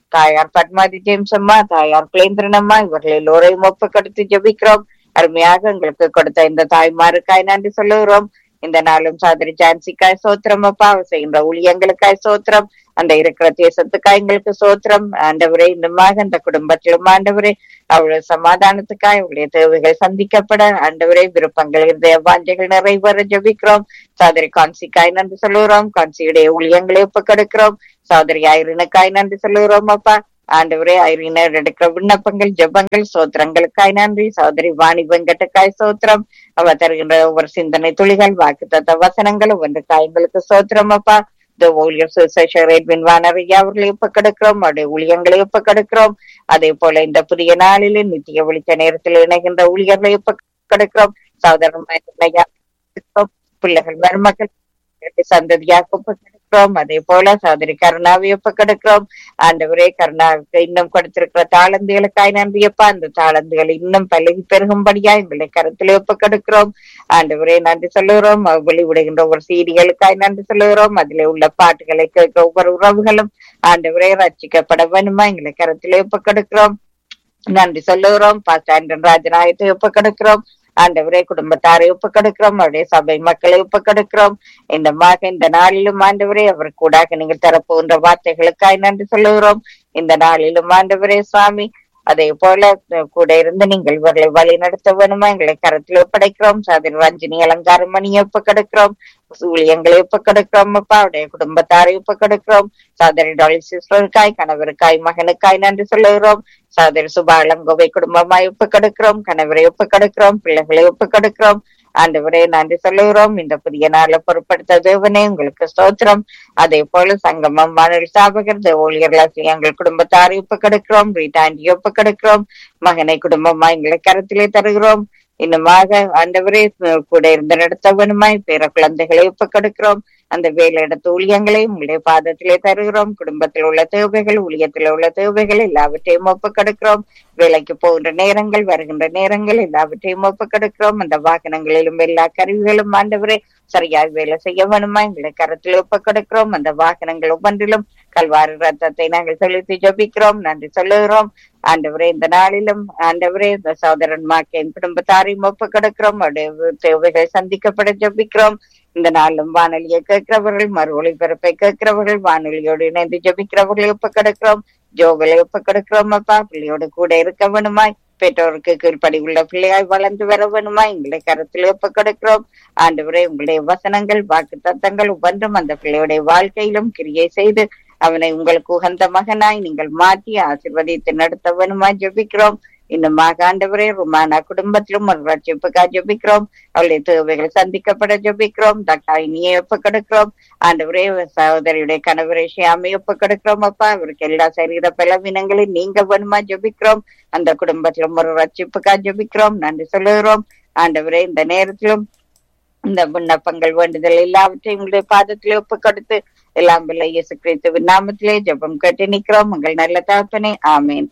தாயார் பத்மாதி ஜேம்ஸ் அம்மா தாயார் குலேந்திரன் அம்மா இவர்கள் எல்லோரையும் ஒப்புக்கொடுத்து ஜெபிக்கிறோம் அருமையாக எங்களுக்கு கொடுத்த இந்த தாய்மாருக்காய் நன்றி சொல்லுகிறோம் இந்த நாளும் சாதரி ஜான்சிக்காய் சோத்திரம் அப்பா அவர் செய்கின்ற ஊழியங்களுக்காய் சோத்திரம் அந்த இருக்கிற தேசத்துக்காய் எங்களுக்கு சோத்திரம் ஆண்டவரே இன்னுமாக இந்த குடும்பத்திலும் ஆண்டவரே அவருடைய சமாதானத்துக்காய் அவருடைய தேவைகள் சந்திக்கப்பட ஆண்டவரே விருப்பங்கள் இருந்த வாஞ்சைகள் நிறைவேற ஜபிக்கிறோம் சாதரி கான்சிக்காய் நன்றி சொல்லுகிறோம் கான்சியுடைய ஊழியங்களை ஒப்புக்கொடுக்கிறோம் சாதரி ஐரினுக்காய் நன்றி சொல்லுகிறோம் அப்பா ஆண்டவரே ஐரினர் எடுக்கிற விண்ணப்பங்கள் ஜெபங்கள் சோத்திரங்களுக்காய் நன்றி சோதரி வாணி வெங்கட்டுக்காய் சோத்திரம் அவ தருகின்ற ஒவ்வொரு சிந்தனை துளிகள் வாக்கு தத்த வசனங்கள் ஒவ்வொன்றுக்காய் எங்களுக்கு சோத்திரம் அப்பா இந்த ஊழியர் சுசேஷர் எட்வின் வானரையா அவர்களை ஒப்ப கெடுக்கிறோம் அவருடைய ஊழியங்களை ஒப்ப கெடுக்கிறோம் அதே போல இந்த புதிய நாளிலே நித்திய ஒளிச்ச நேரத்தில் இணைகின்ற ஊழியர்களை ஒப்ப கெடுக்கிறோம் சகோதரன் பிள்ளைகள் மருமக்கள் சந்ததியாக ஒப்ப கெடுக்கிறோம் அதே போல சகோதரி கருணாவை ஒப்ப கெடுக்கிறோம் ஆண்டவரே கருணாவுக்கு இன்னும் கொடுத்திருக்கிற தாளந்துகளுக்காய் நன்றியப்பா அந்த தாளந்துகள் இன்னும் பழகி பெருகும்படியா எங்களை கருத்துல ஒப்ப கெடுக்கிறோம் ஆண்டவரே நன்றி சொல்லுகிறோம் வெளிவிடுகின்ற ஒவ்வொரு சீடிகளுக்காய் நன்றி சொல்லுகிறோம் அதுல உள்ள பாட்டுகளை கேட்க ஒவ்வொரு உறவுகளும் ஆண்டவரே ரட்சிக்கப்பட வேணுமா எங்களை கருத்துல ஒப்ப கெடுக்கிறோம் நன்றி சொல்லுகிறோம் பாஸ்டாண்டன் ராஜநாயகத்தை ஒப்ப கெடுக்கிறோம் ஆண்டவரே குடும்பத்தாரை ஒப்பு கொடுக்கிறோம் அவருடைய சபை மக்களை ஒப்பு கொடுக்கிறோம் இந்த மாக இந்த நாளிலும் ஆண்டவரே அவர் கூடாக நீங்கள் தரப்போகின்ற வார்த்தைகளுக்காய் நன்றி சொல்லுகிறோம் இந்த நாளிலும் ஆண்டவரே சுவாமி அதே போல கூட இருந்து நீங்கள் இவர்களை வழி நடத்த வேணுமா எங்களை கரத்தில் ஒப்படைக்கிறோம் சாதனை ரஞ்சினி அலங்காரம் மணியை ஒப்பு கொடுக்கிறோம் ஊழியங்களை ஒப்பு கொடுக்கிறோம் அப்பா அவருடைய குடும்பத்தாரை ஒப்பு கொடுக்கிறோம் சாதனை டாலி சிஸ்டருக்காய் கணவருக்காய் மகனுக்காய் நன்றி சொல்லுகிறோம் சாதனை சுபாலங்கோவை குடும்பமாய் ஒப்பு கொடுக்கிறோம் கணவரை ஒப்பு கொடுக்கிறோம் பிள்ளைகளை ஒப்பு கொடுக்கிறோம் ஆண்டவரே நன்றி சொல்லுகிறோம் இந்த புதிய நாளை பொருட்படுத்த தேவனே உங்களுக்கு ஸ்தோத்திரம் அதே போல சங்கமம் வானொலி ஸ்தாபகர் ஊழியர்கள் எங்கள் குடும்பத்தாரை ஒப்பு கொடுக்கிறோம் ரீட்டாண்டி ஒப்பு கொடுக்கிறோம் மகனை குடும்பமா எங்களை கருத்திலே தருகிறோம் இன்னுமாக ஆண்டவரே கூட இருந்து நடத்தவனுமாய் பேர குழந்தைகளை ஒப்பு கொடுக்கிறோம் அந்த வேலை இடத்து ஊழியங்களை உங்களுடைய பாதத்திலே தருகிறோம் குடும்பத்தில் உள்ள தேவைகள் ஊழியத்தில் உள்ள தேவைகள் எல்லாவற்றையும் ஒப்பு கொடுக்கிறோம் வேலைக்கு போகின்ற நேரங்கள் வருகின்ற நேரங்கள் எல்லாவற்றையும் ஒப்பு கொடுக்கிறோம் அந்த வாகனங்களிலும் எல்லா கருவிகளும் ஆண்டவரே சரியாக வேலை செய்ய வேணுமா எங்களை கரத்தில் ஒப்பு கொடுக்கிறோம் அந்த வாகனங்கள் ஒவ்வொன்றிலும் கல்வாறு ரத்தத்தை நாங்கள் செலுத்தி ஜபிக்கிறோம் நன்றி சொல்லுகிறோம் ஆண்டவரே இந்த நாளிலும் ஆண்டவரே இந்த சகோதரன் மாக்கின் குடும்பத்தாரையும் ஒப்பு கொடுக்கிறோம் அவருடைய தேவைகள் சந்திக்கப்பட ஜபிக்கிறோம் இந்த நாளும் வானொலியை கேட்கிறவர்கள் மறு ஒளிபரப்பை கேட்கிறவர்கள் வானொலியோடு இணைந்து ஜபிக்கிறவர்களை ஒப்பு கொடுக்கிறோம் ஜோகளை ஒப்பு கொடுக்கிறோம் அப்பா பிள்ளையோடு கூட இருக்க வேணுமாய் பெற்றோருக்கு கீழ்ப்படி உள்ள பிள்ளையாய் வளர்ந்து வர வேணுமா எங்களை கருத்தில் ஒப்பு கொடுக்கிறோம் ஆண்டவரே உங்களுடைய வசனங்கள் வாக்கு தத்தங்கள் ஒவ்வொன்றும் அந்த பிள்ளையுடைய வாழ்க்கையிலும் கிரியை செய்து அவனை உங்களுக்கு உகந்த மகனாய் நீங்கள் மாற்றி ஆசிர்வதித்து நடத்த வேணுமா ஜபிக்கிறோம் இன்னும் ஆண்டவரே ருமானா குடும்பத்திலும் ஒரு ரட்சிப்புக்காக ஜபிக்கிறோம் அவளுடைய தேவைகள் சந்திக்கப்பட ஜபிக்கிறோம் டாக்டர் இனியை ஒப்பு கொடுக்கிறோம் ஆண்டவரே சகோதரியுடைய கணவரை ஷியாமை ஒப்பு கொடுக்கிறோம் அப்பா அவருக்கு எல்லா சரீர பலவீனங்களையும் நீங்க வேணுமா ஜபிக்கிறோம் அந்த குடும்பத்திலும் ஒரு ரட்சிப்புக்காக ஜபிக்கிறோம் நன்றி சொல்லுகிறோம் ஆண்டவரே இந்த நேரத்திலும் இந்த விண்ணப்பங்கள் வேண்டுதல் எல்லாவற்றையும் உங்களுடைய பாதத்திலே ஒப்பு கொடுத்து எல்லாம் பிள்ளை இயேசு கிறிஸ்துவின் நாமத்திலே ஜெபம் கேட்டு நிற்கிறோம் உங்கள் நல்ல தகப்பனே ஆமேன்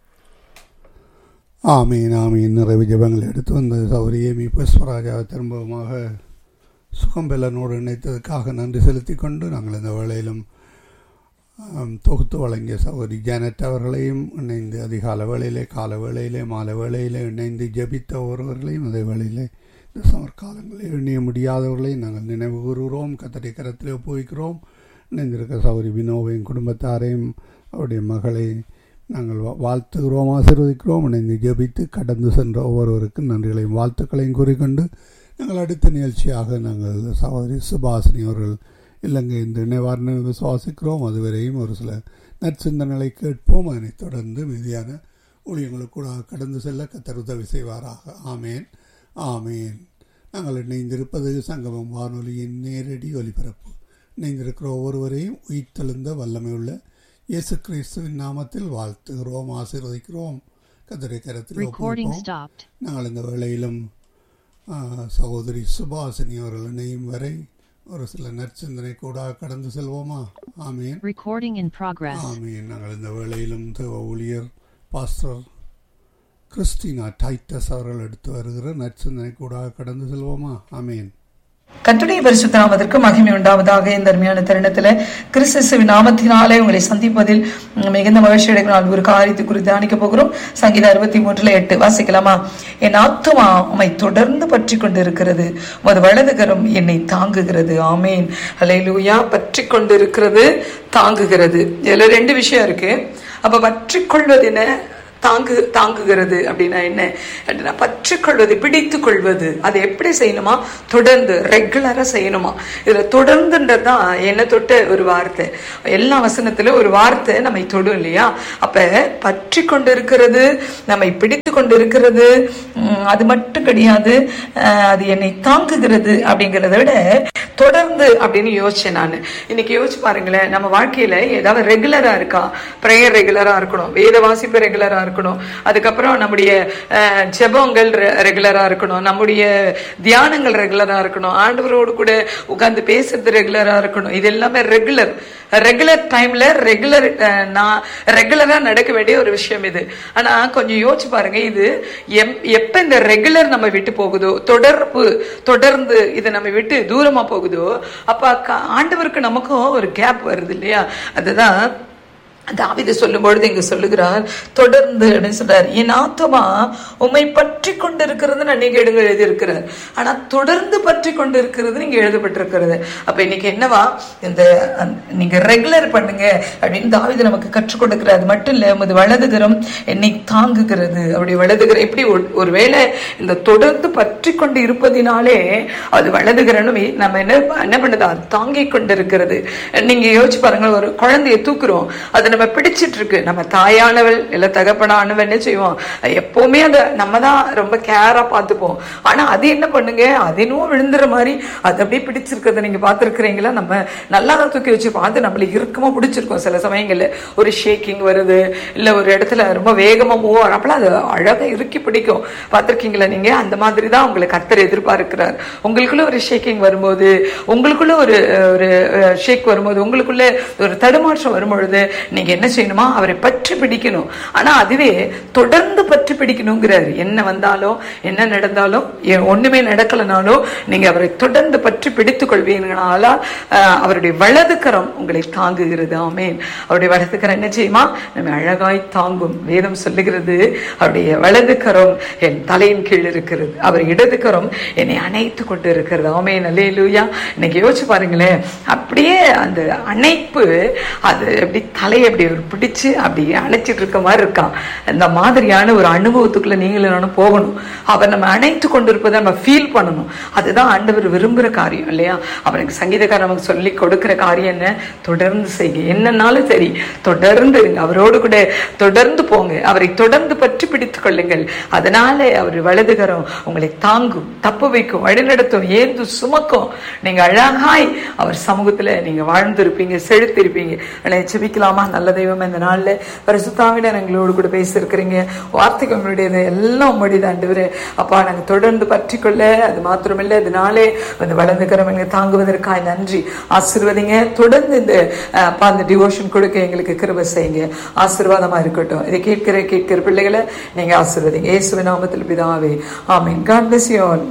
ஆமீன் ஆமீன் நிறைவு ஜபங்கள் எடுத்து வந்த சௌரியமி புஷ்பராஜாவை திரும்பமாக சுகம்பெல்லனோடு இணைத்ததுக்காக நன்றி செலுத்தி கொண்டு நாங்கள் இந்த வேளையிலும் தொகுத்து வழங்கிய சௌரி ஜானட் அவர்களையும் இணைந்து அதிகால வேளையிலே கால வேளையிலே மாலை வேளையிலே இணைந்து ஜபித்த ஒருவர்களையும் அதே வேளையிலே இந்த சமர்காலங்களில் எண்ணிய முடியாதவர்களையும் நாங்கள் நினைவு கூறுகிறோம் கத்தடி கரத்தில் ஒப்புவிக்கிறோம் இணைந்திருக்க சௌரி வினோவையும் குடும்பத்தாரையும் அவருடைய மகளை நாங்கள் வாழ்த்துகிறோம் ஆசீர்வதிக்கிறோம் இணைந்து ஜபித்து கடந்து சென்ற ஒவ்வொருவருக்கும் நன்றிகளையும் வாழ்த்துக்களையும் கூறிக்கொண்டு நாங்கள் அடுத்த நிகழ்ச்சியாக நாங்கள் சகோதரி சுபாசினி அவர்கள் இலங்கை இந்த நிவாரண விசுவாசிக்கிறோம் அதுவரையும் ஒரு சில நற்சிந்தனைகளை கேட்போம் அதனைத் தொடர்ந்து மீதியான ஊழியங்களுக்கூட கடந்து செல்ல கத்தர் உதவி செய்வாராக ஆமேன் ஆமேன் நாங்கள் இணைந்திருப்பது சங்கமம் வானொலியின் நேரடி ஒலிபரப்பு இணைந்திருக்கிற ஒவ்வொருவரையும் உயிர்த்தெழுந்த வல்லமையுள்ள இயேசு கிறிஸ்துவின் நாமத்தில் வாழ்த்துகிறோம் ஆசீர்வதிக்கிறோம் கதிரை கரத்தில் நாங்கள் இந்த வேளையிலும் சகோதரி சுபாசினி அவர்கள் இணையும் வரை ஒரு சில நற்சிந்தனை கூட கடந்து செல்வோமா ஆமீன் ஆமீன் நாங்கள் இந்த வேளையிலும் தேவ ஊழியர் பாஸ்டர் கிறிஸ்டினா டைட்டஸ் அவர்கள் எடுத்து வருகிற நற்சிந்தனை கூட கடந்து செல்வோமா ஆமீன் கத்துடைய பரிசுத்த நாமத்திற்கு மகிமை உண்டாவதாக இந்த அருமையான தருணத்துல கிறிஸ்துவின் நாமத்தினாலே உங்களை சந்திப்பதில் மிகுந்த மகிழ்ச்சி அடைகிறால் ஒரு காரியத்தை குறித்து தியானிக்க போகிறோம் சங்கீதம் அறுபத்தி மூன்றுல எட்டு வாசிக்கலாமா என் ஆத்துமா உம்மை தொடர்ந்து பற்றி கொண்டிருக்கிறது உமது வலதுகரம் என்னை தாங்குகிறது ஆமேன் அலையிலூயா பற்றி கொண்டிருக்கிறது தாங்குகிறது இதுல ரெண்டு விஷயம் இருக்கு அப்ப பற்றி கொள்வது என்ன தாங்கு தாங்குகிறது அப்படின்னா என்ன அப்படின்னா பற்றுக்கொள்வது பிடித்து கொள்வது அதை எப்படி செய்யணுமா தொடர்ந்து ரெகுலரா செய்யணுமா இதுல தொடர்ந்துன்றது தான் என்ன தொட்ட ஒரு வார்த்தை எல்லா வசனத்துல ஒரு வார்த்தை நம்மை தொடும் இல்லையா அப்ப பற்றி கொண்டிருக்கிறது நம்மை பிடித்து கொண்டிருக்கிறது உம், அது மட்டும் கிடையாது அஹ், அது என்னை தாங்குகிறது அப்படிங்கிறத விட தொடர்ந்து அப்படின்னு யோசிச்சேன் நான் இன்னைக்கு யோசிச்சு பாருங்களேன் நம்ம வாழ்க்கையில ஏதாவது ரெகுலரா இருக்கா ப்ரேயர் ரெகுலரா இருக்கணும் வேத வாசிப்பு ரெகுலரா இருக்கணும் அதுக்கப்புறம் நம்முடைய அஹ், ஜெபங்கள் ரெகுலரா இருக்கணும் நம்முடைய தியானங்கள் ரெகுலரா இருக்கணும் ஆண்டவரோடு கூட உட்கார்ந்து பேசுறது ரெகுலரா இருக்கணும் இது எல்லாமே ரெகுலர் ரெகுலர் டைம்ல ரெகுலர் நான் ரெகுலரா நடக்க வேண்டிய ஒரு விஷயம் இது ஆனா கொஞ்சம் யோசிச்சு பாருங்க இது எம்- எப்ப இந்த ரெகுலர் நம்ம விட்டு போகுதோ தொடர்பு தொடர்ந்து இது நம்ம விட்டு தூரமா போகுதோ அப்ப க- ஆண்டவருக்கு நமக்கும் ஒரு கேப் வருது இல்லையா அதுதான் தாவிது சொல்லும் பொழுது இங்க சொல்லுகிறார் தொடர்ந்து அப்படின்னு சொல்றார் என் ஆத்மா உம்மை பற்றி கொண்டிருக்கிறது நீங்க எடுங்க எழுதியிருக்கிறார் ஆனா தொடர்ந்து பற்றி கொண்டிருக்கிறது நீங்க எழுதப்பட்டிருக்கிறது அப்ப இன்னைக்கு என்னவா இந்த அந்த- நீங்க ரெகுலர் பண்ணுங்க அப்படின்னு தாவிது நமக்கு கற்றுக் கொடுக்கிறார் அது மட்டும் இல்ல உமது வலதுகரம் என்னை தாங்குகிறது அப்படி வலதுகரம் எப்படி ஒரு- ஒருவேளை இந்த தொடர்ந்து பற்றி கொண்டு இருப்பதினாலே அது வலதுகரனும் நம்ம என்ன என்ன பண்ணுது அது தாங்கிக் கொண்டிருக்கிறது நீங்க யோசிச்சு பாருங்க ஒரு குழந்தையை தூக்குறோம் அது நம்ம பிடிச்சிட்டு இருக்கு நம்ம தாயானவள் இல்ல தகப்பனானவள் என்ன செய்வோம் எப்பவுமே அதை நம்ம தான் ரொம்ப கேரா பார்த்துப்போம் ஆனா அது என்ன பண்ணுங்க அது இன்னும் விழுந்துற மாதிரி அது அப்படியே பிடிச்சிருக்கிறத நீங்க பார்த்திருக்கிறீங்களா நம்ம நல்லா தான் தூக்கி வச்சு பார்த்து நம்மளுக்கு இறுக்கமா பிடிச்சிருக்கோம் சில சமயங்கள்ல ஒரு ஷேக்கிங் வருது இல்ல ஒரு இடத்துல ரொம்ப வேகமா மூவ் ஆகிறப்பல அது அழகா இறுக்கி பிடிக்கும் பார்த்திருக்கீங்களா நீங்க அந்த மாதிரி தான் உங்களை கர்த்தர் எதிர்பார்க்கிறார் உங்களுக்குள்ள ஒரு ஷேக்கிங் வரும்போது உங்களுக்குள்ள ஒரு ஒரு ஷேக் வரும்போது உங்களுக்குள்ள ஒரு தடுமாற்றம் வரும்பொழுது நீங்க என்ன செய்யணுமா அவரை பற்றி பிடிக்கணும் ஆனா அதுவே தொடர்ந்து பற்றி பிடிக்கணுங்கிறாரு என்ன வந்தாலும் என்ன நடந்தாலும் எ- ஒண்ணுமே நடக்கலனாலும் நீங்க அவரை தொடர்ந்து பற்றி பிடித்துக் கொள்வீங்கனால அஹ், அவருடைய வலது கரம் உங்களை தாங்குகிறது ஆமேன் அவருடைய வலது கரம் என்ன செய்யுமா நம்ம அழகாய் தாங்கும் வேதம் சொல்லுகிறது அவருடைய வலது கரம் என் தலையின் கீழ் இருக்கிறது அவர் இடது கரம் என்னை அணைத்து கொண்டு இருக்கிறது ஆமேன் அல்லேலூயா இன்னைக்கு யோசிச்சு பாருங்களேன் அப்படியே அந்த அணைப்பு அது அப்படி தலையை அப்படி ஒரு பிடிச்சு அப்படி அணைச்சிட்டு இருக்க மாதிரி இருக்கான் இந்த மாதிரியான ஒரு அனுபவத்துக்குள்ள நீங்களும் நானும் போகணும் அவர் நம்ம அணைத்து கொண்டிருப்பதை நம்ம ஃபீல் பண்ணணும் அதுதான் ஆண்டவர் விரும்புகிற காரியம் இல்லையா அவனுக்கு சங்கீதக்காரன் நமக்கு சொல்லி கொடுக்கிற காரியம் என்ன தொடர்ந்து செய்யுங்க என்னன்னாலும் சரி தொடர்ந்து இருங்க அவரோடு கூட தொடர்ந்து போங்க அவரை தொடர்ந்து பற்றி பிடித்துக் கொள்ளுங்கள் அதனால அவர் வலதுகரம் உங்களை தாங்கும் தப்பு வைக்கும் வழிநடத்தும் ஏந்து சுமக்கும் நீங்க அழகாய் அவர் சமூகத்துல நீங்க வாழ்ந்திருப்பீங்க செழித்திருப்பீங்க ஆனா ஜெபிக்கலாமா நல்ல தெய்வம் இந்த நாள்ல பரிசுத்தாவினர் எங்களோடு கூட பேசியிருக்கிறீங்க வார்த்தைக்கு உங்களுடையது எல்லாம் உங்களுடையது ஆண்டவரே அப்பா நாங்க தொடர்ந்து பற்றி கொள்ள அது மாத்திரமில்லை இதனாலே அந்த வலதுகரம் எங்களை தாங்குவதற்காய் நன்றி ஆசீர்வதிங்க தொடர்ந்து இந்த அஹ், அப்பா அந்த டிவோஷன் கொடுக்க எங்களுக்கு கிருபை செய்யுங்க ஆசீர்வாதமா இருக்கட்டும் இதை கேட்கிற கேட்கிற பிள்ளைகளை நீங்க ஆசீர்வதிங்க இயேசுவின் நாமத்தில் பிதாவே amen God bless you all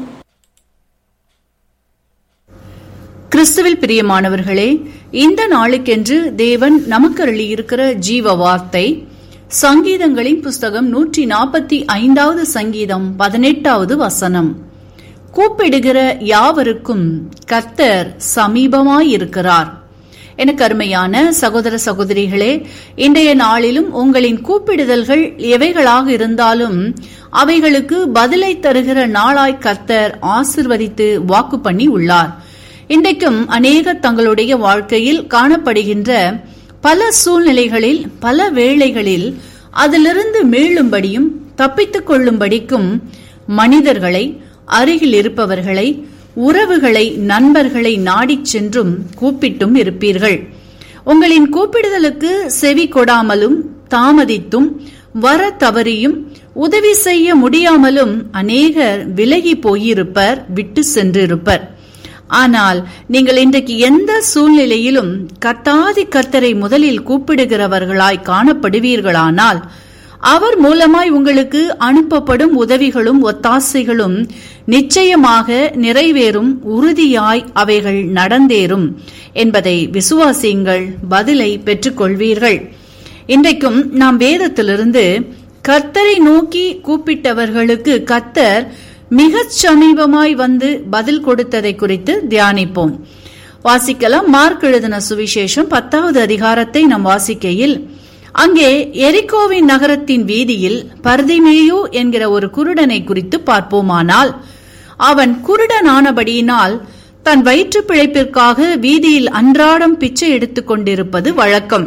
கிறிஸ்துவில் பிரியமானவர்களே இந்த நாளுக்கென்று தேவன் நமக்கு அருளியிருக்கிற ஜீவ வார்த்தை சங்கீதங்களின் புஸ்தகம் நூற்றி நாற்பத்தி ஐந்தாவது சங்கீதம் பதினெட்டாவது வசனம் கூப்பிடுகிற யாவருக்கும் கர்த்தர் சமீபமாயிருக்கிறார் எனக்கு அருமையான சகோதர சகோதரிகளே இன்றைய நாளிலும் உங்களின் கூப்பிடுதல்கள் எவைகளாக இருந்தாலும் அவைகளுக்கு பதிலை தருகிற நாளாய் கர்த்தர் ஆசிர்வதித்து வாக்கு பண்ணி உள்ளார் இன்றைக்கும் அநேகர் தங்களுடைய வாழ்க்கையில் காணப்படுகின்ற பல சூழ்நிலைகளில் பல வேளைகளில் அதிலிருந்து மீளும்படியும் தப்பித்துக் கொள்ளும்படிக்கும் மனிதர்களை அருகில் இருப்பவர்களை உறவுகளை நண்பர்களை நாடிச் சென்றும் கூப்பிட்டும் இருப்பீர்கள் உங்களின் கூப்பிடுதலுக்கு செவி கொடாமலும் தாமதித்தும் வர தவறியும் உதவி செய்ய முடியாமலும் அநேகர் விலகி போயிருப்பர் விட்டு சென்றிருப்பர் ஆனால் நீங்கள் இன்றைக்கு எந்த சூழ்நிலையிலும் கர்த்தாதி கர்த்தரை முதலில் கூப்பிடுகிறவர்களாய் காணப்படுவீர்களானால் அவர் மூலமாய் உங்களுக்கு அனுப்பப்படும் உதவிகளும் ஒத்தாசைகளும் நிச்சயமாக நிறைவேறும் உறுதியாய் அவைகள் நடந்தேறும் என்பதை விசுவாசியுங்கள் பதிலை பெற்றுக்கொள்வீர்கள் இன்றைக்கும் நாம் வேதத்திலிருந்து கர்த்தரை நோக்கி கூப்பிட்டவர்களுக்கு கர்த்தர் மிகச் சமீபமாய் வந்து பதில் கொடுத்ததை குறித்து தியானிப்போம் வாசிக்கலாம் மார்க் எழுதின சுவிசேஷம் பத்தாவது அதிகாரத்தை நாம் வாசிக்கையில் அங்கே எரிகோவின் நகரத்தின் வீதியில் பர்திமேயு என்கிற ஒரு குருடனை குறித்து பார்ப்போமானால் அவன் குருடனானபடியினால் தன் வயிற்று பிழைப்பிற்காக வீதியில் அன்றாடம் பிச்சை எடுத்துக் கொண்டிருப்பது வழக்கம்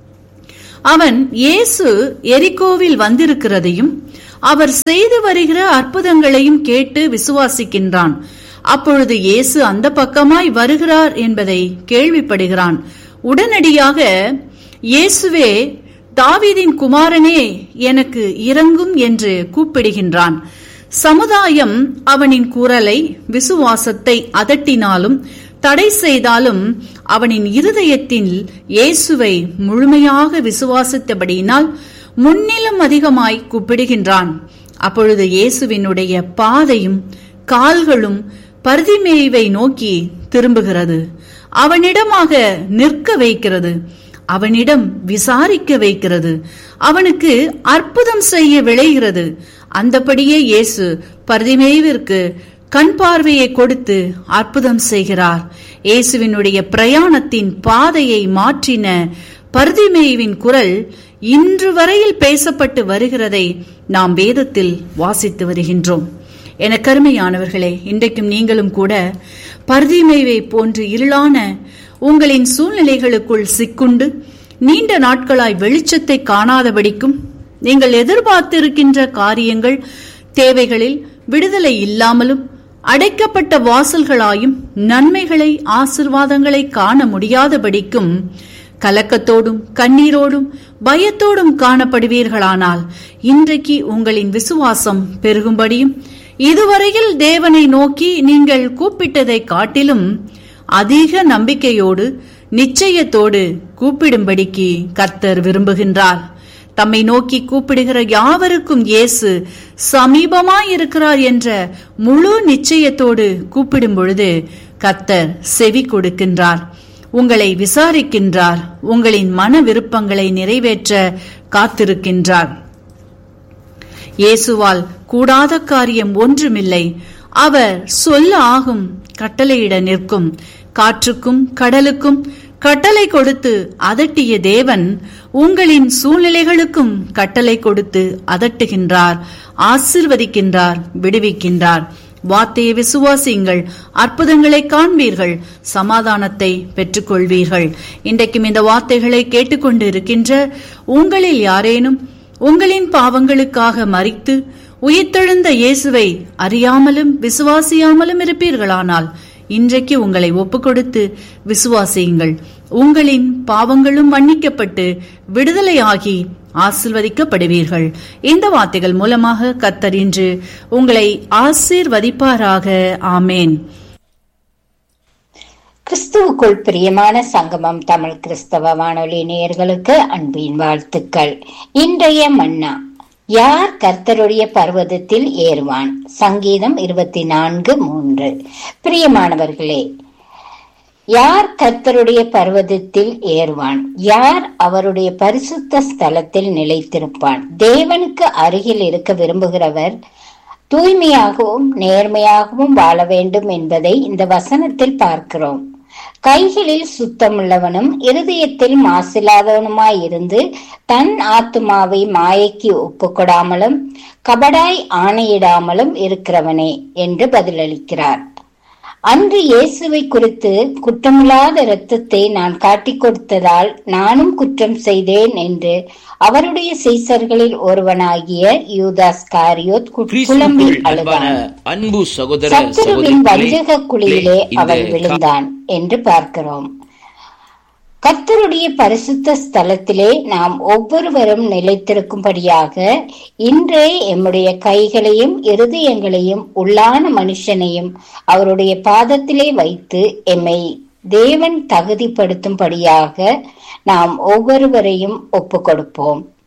அவன் இயேசு எரிகோவில் வந்திருக்கிறதையும் அவர் செய்து வருகிற அற்புதங்களையும் கேட்டு விசுவாசிக்கின்றான் அப்பொழுது இயேசு அந்த பக்கமாய் வருகிறார் என்பதை கேள்விப்படுகிறான் உடனடியாக இயேசுவே தாவீதின் குமாரனே எனக்கு இறங்கும் என்று கூப்பிடுகின்றான் சமுதாயம் அவனின் குரலை விசுவாசத்தை அதட்டினாலும் தடை செய்தாலும் அவனின் இருதயத்தில் இயேசுவை முழுமையாக விசுவாசித்தபடியினால் முன்னிலும் அதிகமாய் கூப்பிடுகின்றான் அப்பொழுது இயேசுவினுடைய பாதையும் கால்களும் பர்திமேய்வை நோக்கி திரும்புகிறது அவனிடமாக நிற்க வைக்கிறது அவனிடம் விசாரிக்க வைக்கிறது அவனுக்கு அற்புதம் செய்ய விளைகிறது அந்தபடியே இயேசு பர்திமேய்விற்கு கண் பார்வையை கொடுத்து அற்புதம் செய்கிறார் இயேசுவினுடைய பிரயாணத்தின் பாதையை மாற்றின பர்திமேய்வின் குரல் இன்று வரையில் பேசப்பட்டு வருகிறதை நாம் வேதத்தில் வாசித்து வருகின்றோம் என கருமையானவர்களே இன்றைக்கும் நீங்களும் கூட பர்திமேவை போன்று இருளான உங்களின் சூழ்நிலைகளுக்குள் சிக்குண்டு நீண்ட நாட்களாய் வெளிச்சத்தை காணாதபடிக்கும் நீங்கள் எதிர்பார்த்திருக்கின்ற காரியங்கள் தேவைகளில் விடுதலை இல்லாமலும் அடைக்கப்பட்ட வாசல்களாயும் நன்மைகளை ஆசிர்வாதங்களை காண முடியாதபடிக்கும் கலக்கத்தோடும் கண்ணீரோடும் பயத்தோடும் காணப்படுவீர்களானால் இன்றைக்கு உங்களின் விசுவாசம் பெருகும்படியும் இதுவரையில் தேவனை நோக்கி நீங்கள் கூப்பிட்டதை காட்டிலும் அதிக நம்பிக்கையோடு நிச்சயத்தோடு கூப்பிடும்படிக்கு கர்த்தர் விரும்புகின்றார் தம்மை நோக்கி கூப்பிடுகிற யாவருக்கும் இயேசு சமீபமாயிருக்கிறார் என்ற முழு நிச்சயத்தோடு கூப்பிடும் பொழுது கர்த்தர் செவி கொடுக்கின்றார் உங்களை விசாரிக்கின்றார் உங்களின் மன விருப்பங்களை நிறைவேற்ற காத்திருக்கின்றார் இயேசுவால் கூடாத காரியம் ஒன்றுமில்லை அவர் சொல்ல ஆகும் கட்டளையிட நிற்கும் காற்றுக்கும் கடலுக்கும் கட்டளை கொடுத்து அதட்டிய தேவன் உங்களின் சூழ்நிலைகளுக்கும் கட்டளை கொடுத்து அதட்டுகின்றார் ஆசிர்வதிக்கின்றார் விடுவிக்கின்றார் வார்த்தையை விசுவாசியுங்கள் அற்புதங்களை காண்பீர்கள் சமாதானத்தை பெற்றுக்கொள்வீர்கள் இன்றைக்கும் இந்த வார்த்தைகளை கேட்டுக்கொண்டு இருக்கின்ற உங்களில் யாரேனும் உங்களின் பாவங்களுக்காக மறித்து உயிர்த்தெழுந்த இயேசுவை அறியாமலும் விசுவாசியாமலும் இருப்பீர்களானால் இன்றைக்கு உங்களை ஒப்புக்கொடுத்து விசுவாசியுங்கள் உங்களின் பாவங்களும் மன்னிக்கப்பட்டு விடுதலையாகி ஆசிர்வதிக்கப்படுவீர்கள் இந்த வார்த்தைகள் மூலமாக கத்தர் இன்று உங்களை ஆசீர்வதிப்பாராக ஆமேன் கிறிஸ்துவுக்குள் பிரியமான சங்கமம் தமிழ் கிறிஸ்தவ வானொலி நேயர்களுக்கு அன்பின் வாழ்த்துக்கள் இன்றைய மன்னா யார் கர்த்தருடைய பர்வதத்தில் ஏறுவான் சங்கீதம் இருபத்தி நான்கு மூன்று பிரியமானவர்களே யார் கர்த்தருடைய பர்வதத்தில் ஏறுவான் யார் அவருடைய பரிசுத்த ஸ்தலத்தில் நிலைத்திருப்பான் தேவனுக்கு அருகில் இருக்க விரும்புகிறவர் தூய்மையாகவும் நேர்மையாகவும் வாழ வேண்டும் என்பதை இந்த வசனத்தில் பார்க்கிறோம் கைகளில் சுத்தமுள்ளவனும் இருதயத்தில் மாசில்லாதவனுமாயிருந்து தன் ஆத்துமாவை மாயைக்கு ஒப்புக்கொடாமலும் கபடாய் ஆணையிடாமலும் இருக்கிறவனே என்று பதிலளிக்கிறார் அன்று இயேசுவை குறித்து குற்றமில்லாத இரத்தத்தை நான் காட்டிக் கொடுத்ததால் நானும் குற்றம் செய்தேன் என்று அவருடைய சீசர்களில் ஒருவனாகிய யூதாஸ் காரியோத் புலம்பி அழுதான் அன்பு சகோதர சத்துருவின் வஞ்சக குழியிலே அவன் விழுந்தான் என்று பார்க்கிறோம் கர்த்தருடைய பரிசுத்த ஸ்தலத்திலே நாம் ஒவ்வொருவரும் நிலைத்திருக்கும்படியாக இன்றே எம்முடைய கைகளையும் இருதயங்களையும் உள்ளான மனுஷனையும் அவருடைய பாதத்திலே வைத்து எம்மை தேவன் தகுதிப்படுத்தும்படியாக நாம் ஒவ்வொருவரையும் ஒப்பு கொடுப்போம்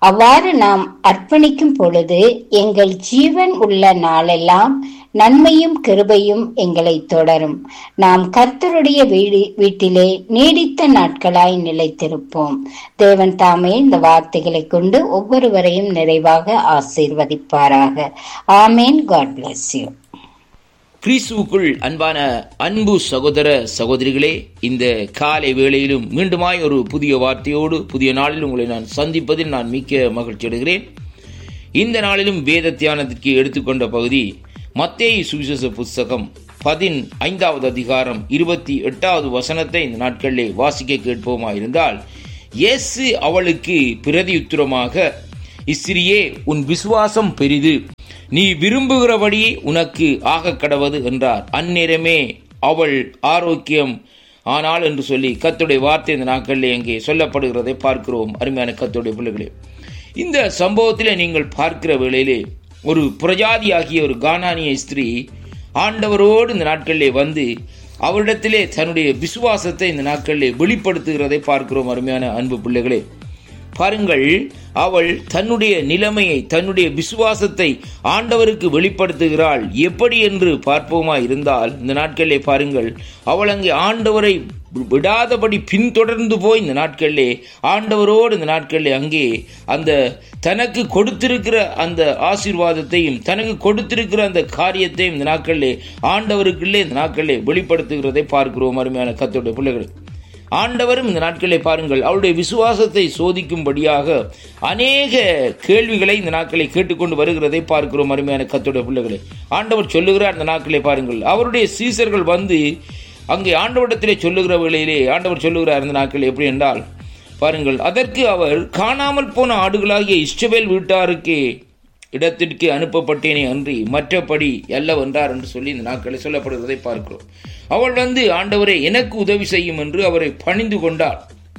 அவ்வாறு நாம் அர்ப்பணிக்கும் பொழுது எங்கள் ஜீவன் உள்ள நாளெல்லாம் நன்மையும் கிருபையும் எங்களை தொடரும் நாம் கர்த்தருடைய வீடு வீட்டிலே நீடித்த நாட்களாய் நிலைத்திருப்போம் தேவன் தாமே இந்த வார்த்தைகளை கொண்டு ஒவ்வொருவரையும் நிறைவாக ஆசீர்வதிப்பாராக ஆமேன் காட் பிளஸ் யூ கிறிஸ்துவுக்குள் அன்பான அன்பு சகோதர சகோதரிகளே இந்த காலை வேளையிலும் மீண்டுமாய் ஒரு புதிய வார்த்தையோடு புதிய நாளில் உங்களை நான் சந்திப்பதில் நான் மிக்க மகிழ்ச்சி அடைகிறேன் இந்த நாளிலும் வேத தியானத்திற்கு எடுத்துக்கொண்ட பகுதி மத்தேயு சுவிசேஷ புஸ்தகம் பதின் ஐந்தாவது அதிகாரம் இருபத்தி எட்டாவது வசனத்தை இந்த நாட்களிலே வாசிக்க கேட்போமா இருந்தால் இயேசு அவளுக்கு பிரதியுத்தரமாக இஸ்ரியே உன் விசுவாசம் பெரிது நீ விரும்புகிறபடி உனக்கு ஆக கடவது என்றார் அந்நேரமே அவள் ஆரோக்கியம் ஆனால் என்று சொல்லி கத்துடைய வார்த்தை இந்த நாட்களில் எங்கே சொல்லப்படுகிறதை பார்க்கிறோம் அருமையான கத்துடைய பிள்ளைகளே இந்த சம்பவத்திலே நீங்கள் பார்க்கிற வேளையிலே ஒரு புரஜாதியாகிய ஒரு கானானிய ஸ்திரீ ஆண்டவரோடு இந்த நாட்களிலே வந்து அவரிடத்திலே தன்னுடைய விசுவாசத்தை இந்த நாட்களிலே வெளிப்படுத்துகிறதை பார்க்கிறோம் அருமையான அன்பு பிள்ளைகளே பாருங்கள் அவள் தன்னுடைய நிலைமையை தன்னுடைய விசுவாசத்தை ஆண்டவருக்கு வெளிப்படுத்துகிறாள் எப்படி என்று பார்ப்போமா இருந்தால் இந்த நாட்களிலே பாருங்கள் அவள் அங்கே ஆண்டவரை விடாதபடி பின்தொடர்ந்து போய் இந்த நாட்களிலே ஆண்டவரோடு இந்த நாட்களிலே அங்கே அந்த தனக்கு கொடுத்திருக்கிற அந்த ஆசீர்வாதத்தையும் தனக்கு கொடுத்திருக்கிற அந்த காரியத்தையும் இந்த நாட்களிலே ஆண்டவருக்குள்ளே இந்த நாட்களிலே வெளிப்படுத்துகிறதை பார்க்கிறோம் அருமையான கத்தோடைய பிள்ளைகள் ஆண்டவரும் இந்த நாட்களை பாருங்கள் அவருடைய விசுவாசத்தை சோதிக்கும்படியாக அநேக கேள்விகளை இந்த நாட்களை கேட்டுக்கொண்டு வருகிறதை பார்க்கிறோம் அருமையான கத்தோடைய பிள்ளைகளை ஆண்டவர் சொல்லுகிறார் இந்த நாட்களை பாருங்கள் அவருடைய சீசர்கள் வந்து அங்கே ஆண்டவரிடத்திலே சொல்லுகிற வேளையிலே ஆண்டவர் சொல்லுகிறார் இந்த நாட்கள் எப்படி என்றால் பாருங்கள் அதற்கு அவர் காணாமல் போன ஆடுகளாகிய இஷ்டவேல் வீட்டாருக்கு இடத்திற்கு அனுப்பப்பட்டேனே அன்றி மற்றபடி அல்லவென்றார் என்று சொல்லி இந்த நாட்களை சொல்லப்படுகிறதை பார்க்கிறோம் அவள் வந்து ஆண்டவரை எனக்கு உதவி செய்யும் என்று அவரை பணிந்து கொண்டாள்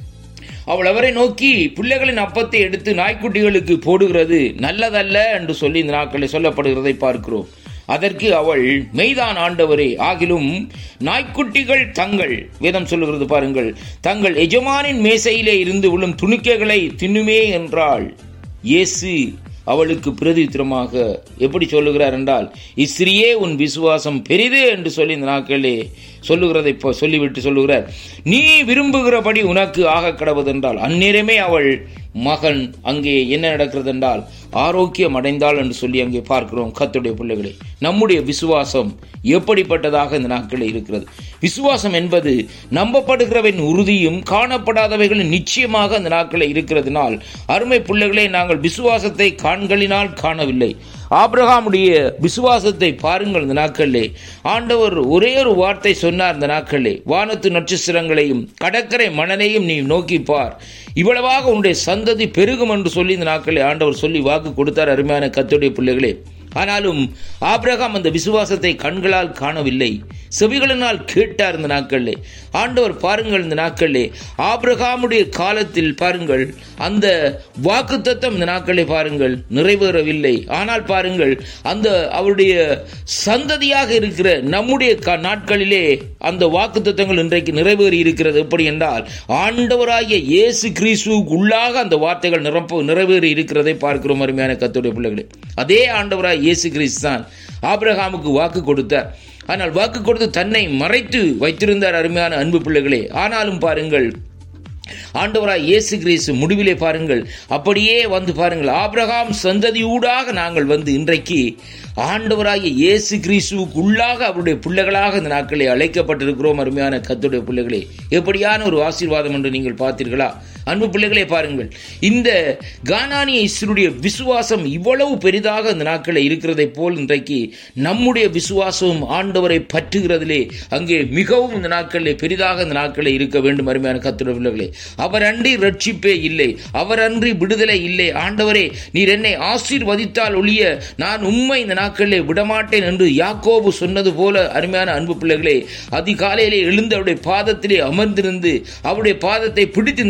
அவள் அவரை நோக்கி பிள்ளைகளின் அப்பத்தை எடுத்து நாய்க்குட்டிகளுக்கு போடுகிறது நல்லதல்ல என்று சொல்லி இந்த நாட்களை சொல்லப்படுகிறதை பார்க்கிறோம் அதற்கு அவள் மெய்தான் ஆண்டவரே ஆகிலும் நாய்க்குட்டிகள் தங்கள் வேதம் சொல்லுகிறது பாருங்கள் தங்கள் எஜமானின் மேசையிலே இருந்து விழும் துணிக்கைகளை தின்னுமே என்றாள் இயேசு அவளுக்கு பிரதித்திரமாக எப்படி சொல்லுகிறார் என்றால் இஸ்ரியே உன் விசுவாசம் பெரிது என்று சொல்லி இந்த நாட்களே சொல்லுகிறதை இப்போ சொல்லிவிட்டு சொல்லுகிறார் நீ விரும்புகிறபடி உனக்கு ஆக கடவுதென்றால் அந்நேரமே அவள் மகன் அங்கே என்ன நடக்கிறது என்றால் ஆரோக்கியம் அடைந்தாள் என்று சொல்லி அங்கே பார்க்கிறோம் கத்துடைய பிள்ளைகளை நம்முடைய விசுவாசம் எப்படிப்பட்டதாக இந்த நாட்களில் இருக்கிறது விசுவாசம் என்பது நம்பப்படுகிறவன் உறுதியும் காணப்படாதவைகளின் நிச்சயமாக இந்த நாட்களில் இருக்கிறதுனால் அருமை பிள்ளைகளை நாங்கள் விசுவாசத்தை காண்களினால் காணவில்லை ஆபிரகாமுடைய விசுவாசத்தை பாருங்கள் இந்த நாட்களிலே ஆண்டவர் ஒரே ஒரு வார்த்தை சொன்னார் இந்த நாட்களிலே வானத்து நட்சத்திரங்களையும் கடற்கரை மணலையும் நீ நோக்கி பார் இவ்வளவாக உன்னுடைய சந்ததி பெருகும் என்று சொல்லி இந்த நாட்களை ஆண்டவர் சொல்லி வாக்கு கொடுத்தார் அருமையான கத்துடைய பிள்ளைகளே ஆனாலும் ஆபிரகாம் அந்த விசுவாசத்தை கண்களால் காணவில்லை செவிகளினால் கேட்டார் இந்த நாட்களிலே ஆண்டவர் பாருங்கள் இந்த நாட்களிலே ஆபிரகாமுடைய காலத்தில் பாருங்கள் அந்த வாக்கு தத்தம் இந்த நாட்களை பாருங்கள் நிறைவேறவில்லை ஆனால் பாருங்கள் அந்த அவருடைய சந்ததியாக இருக்கிற நம்முடைய நாட்களிலே அந்த வாக்கு தத்தங்கள் இன்றைக்கு நிறைவேறி இருக்கிறது எப்படி என்றால் ஆண்டவராகிய இயேசு கிறிஸ்துவுக்கு உள்ளாக அந்த வார்த்தைகள் நிரப்ப நிறைவேறி இருக்கிறதை பார்க்கிறோம் அருமையான கத்துடைய பிள்ளைகளே அதே ஆண்டவராக இயேசு கிறிஸ்து தான் ஆபிரகாமுக்கு வாக்கு கொடுத்தார் ஆனால் வாக்கு கொடுத்து தன்னை மறைத்து வைத்திருந்தார் அருமையான அன்பு பிள்ளைகளே ஆனாலும் பாருங்கள் ஆண்டவராய் இயேசு கிறிஸ்து முடிவிலே பாருங்கள் அப்படியே வந்து பாருங்கள் ஆபிரகாம் சந்ததியூடாக நாங்கள் வந்து இன்றைக்கு ஆண்டவராகிய இயேசு கிறிஸ்துவுக்கு உள்ளாக அவருடைய பிள்ளைகளாக இந்த நாட்களை அழைக்கப்பட்டிருக்கிறோம் அருமையான கத்துடைய பிள்ளைகளே எப்படியான ஒரு ஆசீர்வாதம் என்று நீங்கள் பார்த்தீர்களா அன்பு பிள்ளைகளே பாருங்கள் இந்த கானானிய இஸ்ருடைய விசுவாசம் இவ்வளவு பெரிதாக இந்த நாட்களில் இருக்கிறதை போல் இன்றைக்கு நம்முடைய விசுவாசமும் ஆண்டவரை பற்றுகிறதிலே அங்கே மிகவும் இந்த நாட்களில் பெரிதாக இந்த நாட்களில் இருக்க வேண்டும் அருமையான கத்துடைய பிள்ளைகளே அவர் அன்றி ரட்சிப்பே இல்லை அவர் அன்றி விடுதலை இல்லை ஆண்டவரே நீர் என்னை ஆசீர்வதித்தால் ஒழிய நான் உண்மை இந்த நாட்களிலே விடமாட்டேன் என்று யாக்கோபு சொன்னது போல அருமையான அன்பு பிள்ளைகளே அதிகாலையிலே எழுந்து அவருடைய பாதத்திலே அமர்ந்திருந்து அவருடைய பாதத்தை பிடித்து இந்த நாட்களே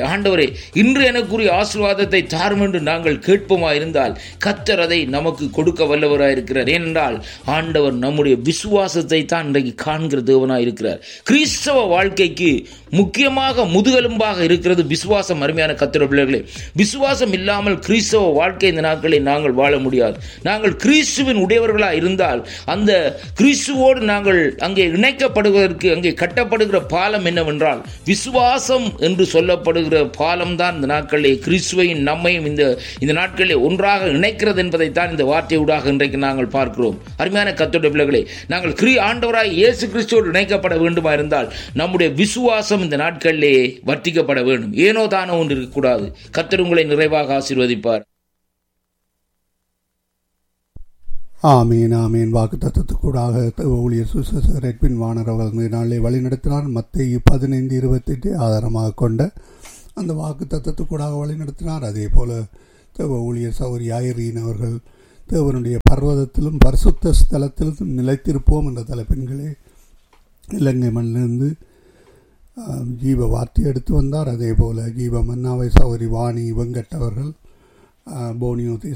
ஆண்டவரே இன்று எனக்குரிய ஆசீர்வாதத்தை தாரும் என்று நாங்கள் கேட்போமா இருந்தால் கத்தர் அதை நமக்கு கொடுக்க வல்லவராய் இருக்கிறார் ஏனென்றால் ஆண்டவர் நம்முடைய விசுவாசத்தை தான் இன்றைக்கு காண்கிற தேவனாய் இருக்கிறார் கிறிஸ்தவ வாழ்க்கைக்கு முக்கியமாக முதுகெலும்பாக இருக்கிறது விசுவாசம் அருமையான கத்திர பிள்ளைகளே விசுவாசம் இல்லாமல் கிறிஸ்தவ வாழ்க்கை இந்த நாட்களில் நாங்கள் வாழ முடியாது நாங்கள் கிறிஸ்துவின் உடையவர்களாக இருந்தால் அந்த கிறிஸ்துவோடு நாங்கள் அங்கே இணைக்கப்படுவதற்கு அங்கே கட்டப்படுகிற பாலம் என்னவென்றால் விசுவாசம் என்று சொல்லப்படுகிற பாலம் தான் இந்த நாட்களிலே கிறிஸ்துவையும் நம்மையும் இந்த இந்த நாட்களிலே ஒன்றாக இணைக்கிறது என்பதைத்தான் இந்த வார்த்தையூடாக இன்றைக்கு நாங்கள் பார்க்கிறோம் அருமையான கத்தோட பிள்ளைகளே நாங்கள் கிரி ஆண்டவராய் இயேசு கிறிஸ்துவோடு இணைக்கப்பட வேண்டுமா இருந்தால் நம்முடைய விசுவாசம் இந்த நாட்களிலே வர்த்திக்கப்பட வேண்டும் ஏனோ தானோ ஒன்று இருக்கக்கூடாது கத்தர் உங்களை நிறைவாக ஆசீர்வதிப்பார் ஆமீன் ஆமீன் வாக்கு தத்துவத்துக்கூடாக ஊழியர் சுசேசர் ரெட்பின் வானர் அவர்கள் நாளை வழிநடத்தினார் மத்திய பதினைந்து இருபத்தெட்டு ஆதாரமாக கொண்ட அந்த வாக்கு தத்துவத்துக்கூடாக வழிநடத்தினார் அதே போல தேவ ஊழியர் சௌரி ஆயிரீன் அவர்கள் தேவனுடைய பர்வதத்திலும் பரிசுத்த ஸ்தலத்திலும் நிலைத்திருப்போம் என்ற தலைப்பின்களே இலங்கை மண்ணிலிருந்து ஆம், ஜீவ வார்த்தை எடுத்து வந்தார் அதே போல ஜீவ மன்னாவை சௌரி வாணி வெங்கட் அவர்கள் ஆ, போனியோ